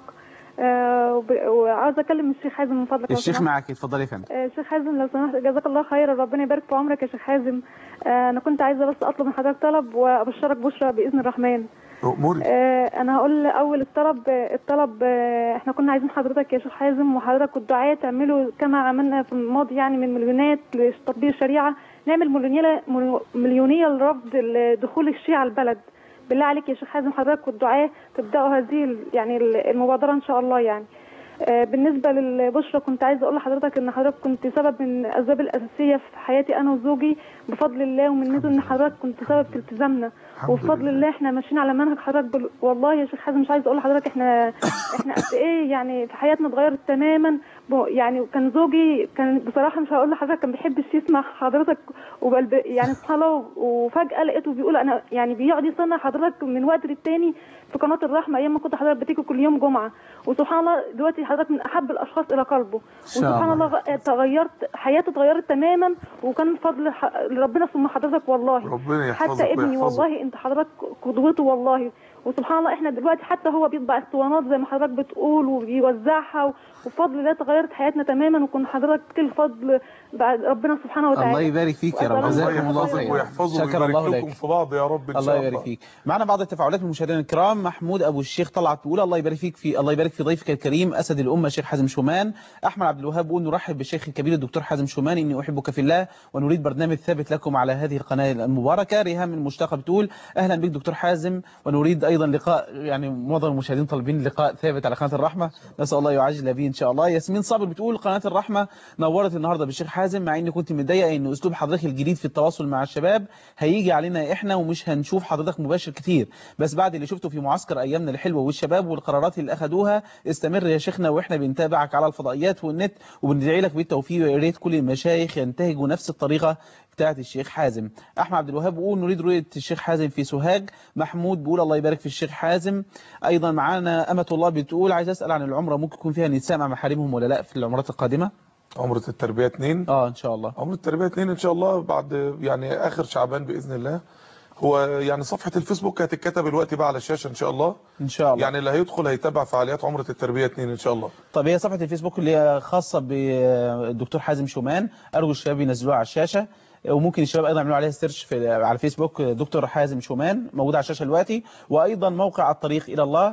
S15: آه، وب- وعاوزه اكلم الشيخ حازم من فضلك لو
S1: الشيخ
S15: سمحت.
S1: معاك اتفضلي يا فندم
S15: آه، الشيخ حازم لو سمحت جزاك الله خيرا ربنا يبارك في عمرك يا شيخ حازم آه، انا كنت عايزه بس اطلب من حضرتك طلب وابشرك بشرى باذن الرحمن
S8: اموري
S15: آه، انا هقول اول الطلب آه، الطلب آه، احنا كنا عايزين حضرتك يا شيخ حازم وحضرتك والدعاة تعملوا كما عملنا في الماضي يعني من مليونات لتطبيق الشريعه نعمل مليونيه مليونيه لرفض دخول الشيعة البلد بالله عليك يا شيخ حازم حضرتك والدعاة تبداوا هذه ال- يعني المبادره ان شاء الله يعني آه، بالنسبة للبشرى كنت عايزة أقول لحضرتك إن حضرتك كنت سبب من الأسباب الأساسية في حياتي أنا وزوجي بفضل الله ومنته إن حضرتك كنت سبب في التزامنا وبفضل الله إحنا ماشيين على منهج حضرتك بال... والله يا شيخ حازم مش عايزة أقول لحضرتك إحنا إحنا قد إيه يعني في حياتنا اتغيرت تماما ب... يعني كان زوجي كان بصراحة مش هقول لحضرتك كان بيحبش يسمع حضرتك وبل... يعني سبحان الله وفجأة لقيته بيقول أنا يعني بيقعد يسمع حضرتك من وقت للتاني في قناة الرحمة أيام ما كنت حضرتك بتيجي كل يوم جمعة وسبحان الله دلوقتي حضرتك من أحب الأشخاص إلى قلبه
S8: شاء
S15: وسبحان
S8: الله.
S15: الله غ- تغيرت حياتي اتغيرت تماما وكان فضل ح- ربنا ثم حضرتك والله
S8: ربنا يحفظك
S15: حتى ابني
S8: ويحفظك.
S15: والله انت حضرتك قدوته والله وسبحان الله احنا دلوقتي حتى هو بيطبع اسطوانات زي ما حضرتك بتقول وبيوزعها و- وبفضل الله تغيرت حياتنا تماما وكن حضرتك كل فضل بعد ربنا سبحانه وتعالى
S1: الله يبارك فيك يا رب
S15: وأسأل الله
S1: جزاكم الله
S8: يحفظك
S1: خير
S8: ويحفظه
S1: شكر
S8: ويبارك
S1: الله
S8: لكم
S1: لك
S8: في بعض يا رب ان
S1: الله
S8: شاء
S1: يبارك
S8: الله
S1: فيك معنا بعض التفاعلات من المشاهدين الكرام محمود ابو الشيخ طلعت بيقول الله يبارك فيك في الله يبارك في ضيفك الكريم اسد الامه الشيخ حازم شومان احمد عبد الوهاب بيقول نرحب بالشيخ الكبير الدكتور حازم شومان اني احبك في الله ونريد برنامج ثابت لكم على هذه القناه المباركه ريهام المشتاقه بتقول اهلا بك دكتور حازم ونريد ايضا لقاء يعني معظم المشاهدين طالبين لقاء ثابت على قناه الرحمه نسال الله يعجل به ان شاء الله ياسمين صابر بتقول قناه الرحمه نورت النهارده بالشيخ حازم مع اني كنت متضايقه ان اسلوب حضرتك الجديد في التواصل مع الشباب هيجي علينا احنا ومش هنشوف حضرتك مباشر كتير بس بعد اللي شفته في معسكر ايامنا الحلوه والشباب والقرارات اللي اخذوها استمر يا شيخنا واحنا بنتابعك على الفضائيات والنت وبندعي لك بالتوفيق ويا ريت كل المشايخ ينتهجوا نفس الطريقه بتاعت الشيخ حازم احمد عبد الوهاب بيقول نريد رؤيه الشيخ حازم في سوهاج محمود بيقول الله يبارك في الشيخ حازم ايضا معانا امه الله بتقول عايز اسال عن العمره ممكن يكون فيها نساء مع محارمهم ولا لا في العمرات القادمه
S8: عمرة التربية اتنين
S1: اه ان شاء الله
S8: عمرة التربية اتنين ان شاء الله بعد يعني اخر شعبان باذن الله هو يعني صفحة الفيسبوك هتتكتب الوقت بقى على الشاشة ان شاء الله
S1: ان شاء الله
S8: يعني اللي هيدخل هيتابع فعاليات عمرة التربية اتنين ان شاء الله
S1: طب هي صفحة الفيسبوك اللي هي خاصة بالدكتور حازم شومان أرجو الشباب ينزلوها على الشاشة وممكن الشباب أيضا يعملوا عليها سيرش في على فيسبوك دكتور حازم شومان موجود على الشاشة دلوقتي وأيضا موقع الطريق إلى الله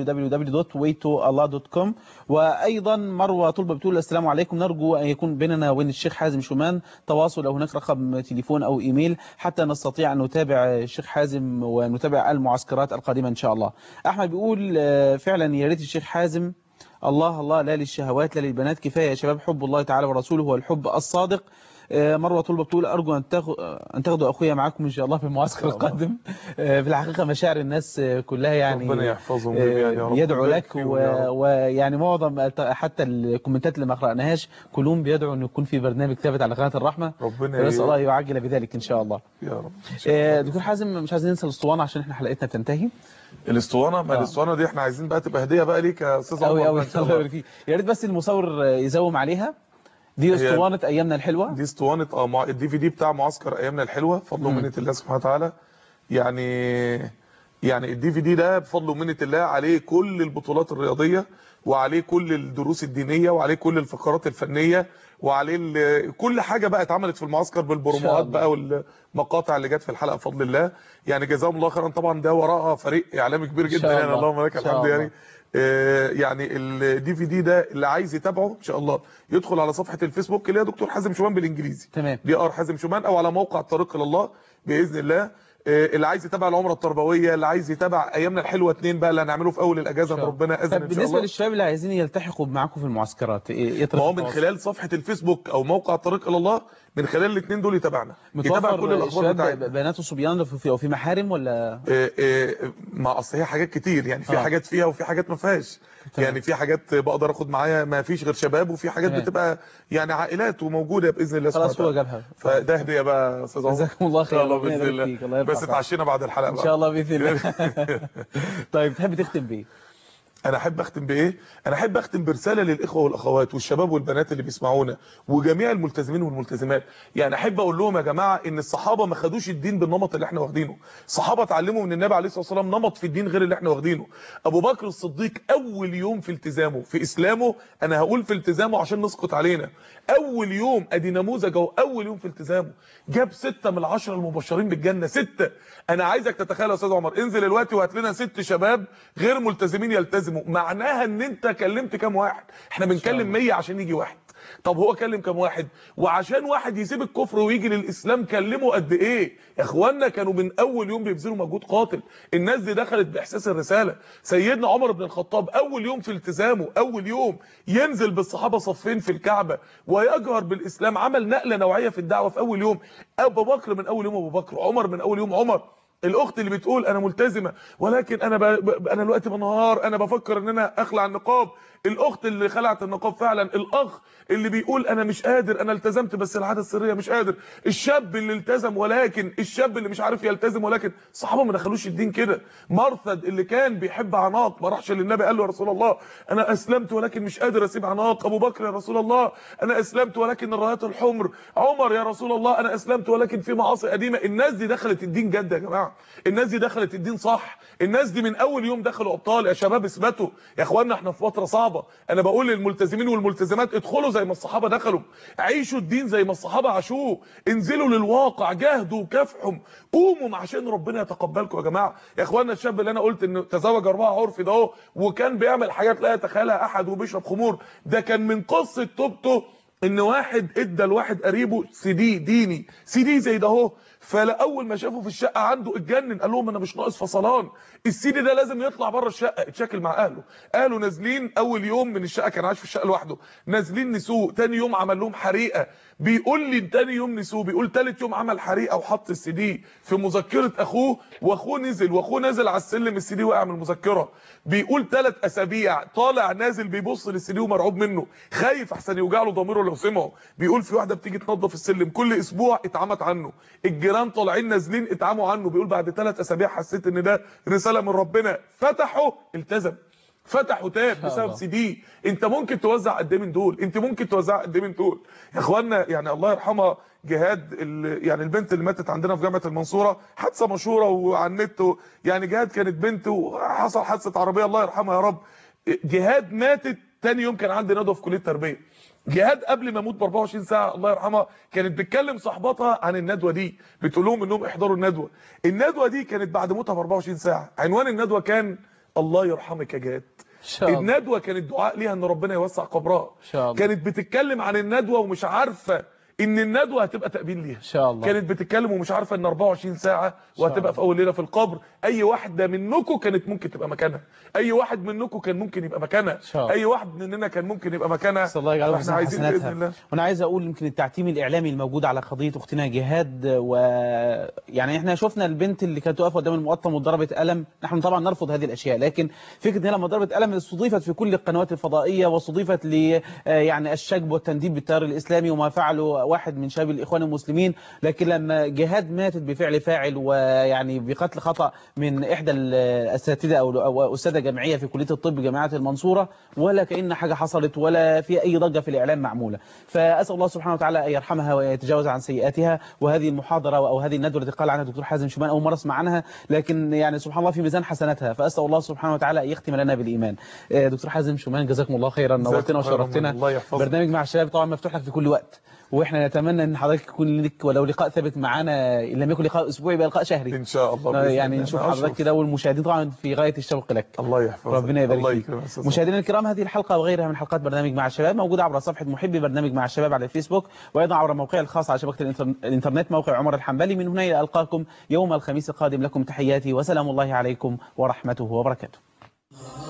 S1: www.waytoallah.com وأيضا مروة طلبة بتقول السلام عليكم نرجو أن يكون بيننا وبين الشيخ حازم شومان تواصل أو هناك رقم تليفون أو إيميل حتى نستطيع أن نتابع الشيخ حازم ونتابع المعسكرات القادمة إن شاء الله أحمد بيقول آه، فعلا يا ريت الشيخ حازم الله الله لا للشهوات لا للبنات كفاية يا شباب حب الله تعالى ورسوله هو الحب الصادق آه، مروة طلبة بتقول أرجو أن تاخ- أن تاخدوا أخويا معاكم إن شاء الله في المعسكر القادم آه، في الحقيقة مشاعر الناس آه، كلها يعني
S8: ربنا يحفظهم
S1: آه،
S8: جميعا يا رب
S1: يدعو
S8: ويبارك
S1: لك
S8: فيهم
S1: و-
S8: يا رب.
S1: ويعني معظم الت- حتى الكومنتات اللي ما قرأناهاش كلهم بيدعوا أن يكون في برنامج ثابت على قناة الرحمة
S8: ربنا
S1: نسأل
S8: ي-
S1: الله يعجل بذلك إن شاء الله
S8: يا رب
S1: آه، دكتور حازم مش عايزين ننسى الاسطوانة عشان احنا حلقتنا بتنتهي
S8: الاسطوانة ما الاسطوانة دي احنا عايزين بقى تبقى هدية بقى ليك يا استاذ
S1: قوي
S8: عمر
S1: قوي
S8: ان شاء
S1: الله
S8: الله
S1: يبارك فيك يا ريت بس المصور يزوم عليها دي
S8: هي-
S1: اسطوانة ايامنا الحلوة
S8: دي اسطوانة اه مع الدي في دي بتاع معسكر ايامنا الحلوة فضل
S1: مم.
S8: ومنة الله سبحانه وتعالى يعني يعني الدي في دي ده بفضل ومنه الله عليه كل البطولات الرياضيه وعليه كل الدروس الدينيه وعليه كل الفقرات الفنيه وعليه ال- كل حاجه بقى اتعملت في المعسكر بالبروموهات بقى والمقاطع اللي جت في الحلقه بفضل الله يعني جزاهم الله خيرا طبعا ده وراها فريق اعلامي كبير
S1: إن شاء
S8: جدا يعني
S1: الله.
S8: اللهم لك
S1: إن شاء
S8: الحمد
S1: الله.
S8: يعني آه، يعني الدي في دي ده اللي عايز يتابعه ان شاء الله يدخل على صفحه الفيسبوك اللي هي دكتور حازم شومان بالانجليزي
S1: تمام
S8: دي ار حازم شومان او على موقع الطريق الى الله باذن الله آه، اللي عايز يتابع العمره التربويه اللي عايز يتابع ايامنا الحلوه اتنين بقى اللي هنعمله في اول الاجازه ان ربنا اذن
S1: طب
S8: ان شاء
S1: بالنسبه
S8: الله
S1: للشباب اللي عايزين يلتحقوا معاكم في المعسكرات ايه إيه
S8: ما
S1: طريقة
S8: هو من
S1: التواصل؟
S8: خلال صفحه الفيسبوك او موقع الطريق الى الله من خلال الاثنين دول يتابعنا يتابع
S1: متوفر
S8: كل الاخبار
S1: الشباب
S8: بتاعتنا
S1: بنات وصبيان لو في, أو في محارم ولا
S8: آه، آه، ما اصل هي حاجات كتير يعني في
S1: آه.
S8: حاجات فيها وفي حاجات ما فيهاش يعني في حاجات بقدر اخد معايا ما فيش غير شباب وفي حاجات
S1: تمام.
S8: بتبقى يعني عائلات وموجوده باذن الله
S1: خلاص
S8: سبحانه
S1: هو
S8: وتعالى.
S1: جابها
S8: فده هديه بقى يا استاذ عمر
S1: جزاكم الله
S8: ان شاء
S1: خير
S8: الله
S1: ربنا
S8: باذن
S1: يبارك فيك الله
S8: الله
S1: يرفع
S8: بس اتعشينا بعد الحلقه
S1: ان
S8: بقى.
S1: شاء الله باذن الله طيب تحب تختم بايه
S8: انا احب اختم بايه انا احب اختم برساله للاخوه والاخوات والشباب والبنات اللي بيسمعونا وجميع الملتزمين والملتزمات يعني احب اقول لهم يا جماعه ان الصحابه ما خدوش الدين بالنمط اللي احنا واخدينه الصحابه اتعلموا من النبي عليه الصلاه والسلام نمط في الدين غير اللي احنا واخدينه ابو بكر الصديق اول يوم في التزامه في اسلامه انا هقول في التزامه عشان نسقط علينا اول يوم ادي نموذج اهو اول يوم في التزامه جاب ستة من العشرة المبشرين بالجنة ستة انا عايزك تتخيل يا استاذ عمر انزل دلوقتي وهات لنا ست شباب غير ملتزمين يلتزموا معناها ان انت كلمت كام واحد احنا بنكلم 100 عشان يجي واحد طب هو كلم كام واحد وعشان واحد يسيب الكفر ويجي للاسلام كلمه قد ايه يا اخوانا كانوا من اول يوم بيبذلوا مجهود قاتل الناس دي دخلت باحساس الرساله سيدنا عمر بن الخطاب اول يوم في التزامه اول يوم ينزل بالصحابه صفين في الكعبه ويجهر بالاسلام عمل نقله نوعيه في الدعوه في اول يوم ابو بكر من اول يوم ابو بكر عمر من اول يوم عمر الاخت اللي بتقول انا ملتزمه ولكن انا ب... ب... انا دلوقتي بنهار انا بفكر ان انا اخلع النقاب الاخت اللي خلعت النقاب فعلا الاخ اللي بيقول انا مش قادر انا التزمت بس العاده السريه مش قادر الشاب اللي التزم ولكن الشاب اللي مش عارف يلتزم ولكن الصحابه ما دخلوش الدين كده مرثد اللي كان بيحب عناق ما راحش للنبي قال له يا رسول الله انا اسلمت ولكن مش قادر اسيب عناق ابو بكر يا رسول الله انا اسلمت ولكن الرايات الحمر عمر يا رسول الله انا اسلمت ولكن في معاصي قديمه الناس دي دخلت الدين جد يا جماعه الناس دي دخلت الدين صح الناس دي من اول يوم دخلوا ابطال يا شباب اثبتوا يا اخوانا احنا في فتره صعبه انا بقول للملتزمين والملتزمات ادخلوا زي ما الصحابه دخلوا عيشوا الدين زي ما الصحابه عاشوه انزلوا للواقع جاهدوا وكافحوا قوموا عشان ربنا يتقبلكم يا جماعه يا اخوانا الشاب اللي انا قلت انه تزوج اربعه عرفي ده اهو وكان بيعمل حاجات لا يتخيلها احد وبيشرب خمور ده كان من قصه توبته ان واحد ادى لواحد قريبه سي دي ديني سي دي زي ده اهو فاول ما شافه في الشقه عنده اتجنن قال لهم انا مش ناقص فصلان السي دي ده لازم يطلع بره الشقه اتشاكل مع اهله قالوا نازلين اول يوم من الشقه كان عايش في الشقه لوحده نازلين نسوق تاني يوم عمل لهم حريقه بيقول لي تاني يوم نسوق بيقول تالت يوم عمل حريقه وحط السي دي في مذكره اخوه واخوه نزل واخوه نازل على السلم السي دي وقع من المذكره بيقول ثلاث اسابيع طالع نازل بيبص للسي دي ومرعوب منه خايف احسن يوجع له ضميره لو سمعه بيقول في واحده بتيجي تنظف السلم كل اسبوع اتعمت عنه الجيران طالعين نازلين اتعموا عنه بيقول بعد ثلاث اسابيع حسيت ان ده رساله من ربنا فتحوا التزم فتح وتاب بسبب سي دي انت ممكن توزع قد ايه من دول انت ممكن توزع قد ايه من دول يا اخوانا يعني الله يرحمها جهاد ال- يعني البنت اللي ماتت عندنا في جامعه المنصوره حادثه مشهوره وعلى النت و- يعني جهاد كانت بنت وحصل حادثه عربيه الله يرحمها يا رب جهاد ماتت تاني يوم كان عندي ندوه في كليه التربيه جهاد قبل ما اموت ب 24 ساعه الله يرحمها كانت بتكلم صاحباتها عن الندوه دي بتقول لهم انهم احضروا الندوه الندوه دي كانت بعد موتها ب 24 ساعه عنوان الندوه كان الله يرحمك يا جهاد
S1: شاء الله.
S8: الندوه كانت دعاء ليها ان ربنا يوسع قبرها
S1: شاء الله.
S8: كانت بتتكلم عن الندوه ومش عارفه ان الندوه هتبقى تقبيل ليها ان
S1: شاء الله
S8: كانت بتتكلم ومش عارفه ان 24 ساعه وهتبقى في اول ليله في القبر اي واحده منكم كانت ممكن تبقى مكانها اي واحد منكم كان ممكن يبقى مكانها
S1: شاء الله.
S8: اي واحد مننا كان ممكن يبقى مكانها
S1: صلى الله يجعله في
S8: فاحنا عايزين باذن الله
S1: حسناتها وانا عايز اقول يمكن التعتيم الاعلامي الموجود على قضيه اختنا جهاد و يعني احنا شفنا البنت اللي كانت واقفه قدام المقطم وضربت قلم نحن طبعا نرفض هذه الاشياء لكن فكره ان هي لما ضربت قلم استضيفت في كل القنوات الفضائيه واستضيفت ل آه، يعني الشجب والتنديد بالتيار الاسلامي وما فعله واحد من شباب الاخوان المسلمين لكن لما جهاد ماتت بفعل فاعل ويعني بقتل خطا من احدى الاساتذه او او استاذه جامعيه في كليه الطب جامعه المنصوره ولا كان حاجه حصلت ولا في اي ضجه في الاعلام معموله فاسال الله سبحانه وتعالى ان يرحمها ويتجاوز عن سيئاتها وهذه المحاضره او هذه الندوه التي قال عنها الدكتور حازم شومان اول مره اسمع عنها لكن يعني سبحان الله في ميزان حسناتها فاسال الله سبحانه وتعالى ان يختم لنا بالايمان آه، دكتور حازم شومان جزاكم الله خيرا
S8: جزاكم
S1: نورتنا
S8: خيراً
S1: وشرفتنا
S8: الله يحفظك.
S1: برنامج مع الشباب طبعا مفتوح لك في كل وقت واحنا نتمنى ان حضرتك يكون لك ولو لقاء ثابت معانا ان لم يكن لقاء اسبوعي يبقى لقاء شهري
S8: ان شاء الله بإذن
S1: يعني
S8: الله.
S1: نشوف
S8: أنا
S1: حضرتك
S8: أشرف.
S1: كده والمشاهدين طبعا في غايه الشوق لك
S8: الله يحفظك
S1: ربنا يبارك
S8: الله
S1: فيك.
S8: يكرمك يا أستاذ
S1: مشاهدينا الكرام هذه الحلقه وغيرها من حلقات برنامج مع الشباب موجوده عبر صفحه محبي برنامج مع الشباب على الفيسبوك وايضا عبر موقعي الخاص على شبكه الإنتر- الانترنت موقع عمر الحنبلي من هنا الى القاكم يوم الخميس القادم لكم تحياتي وسلام الله عليكم ورحمته وبركاته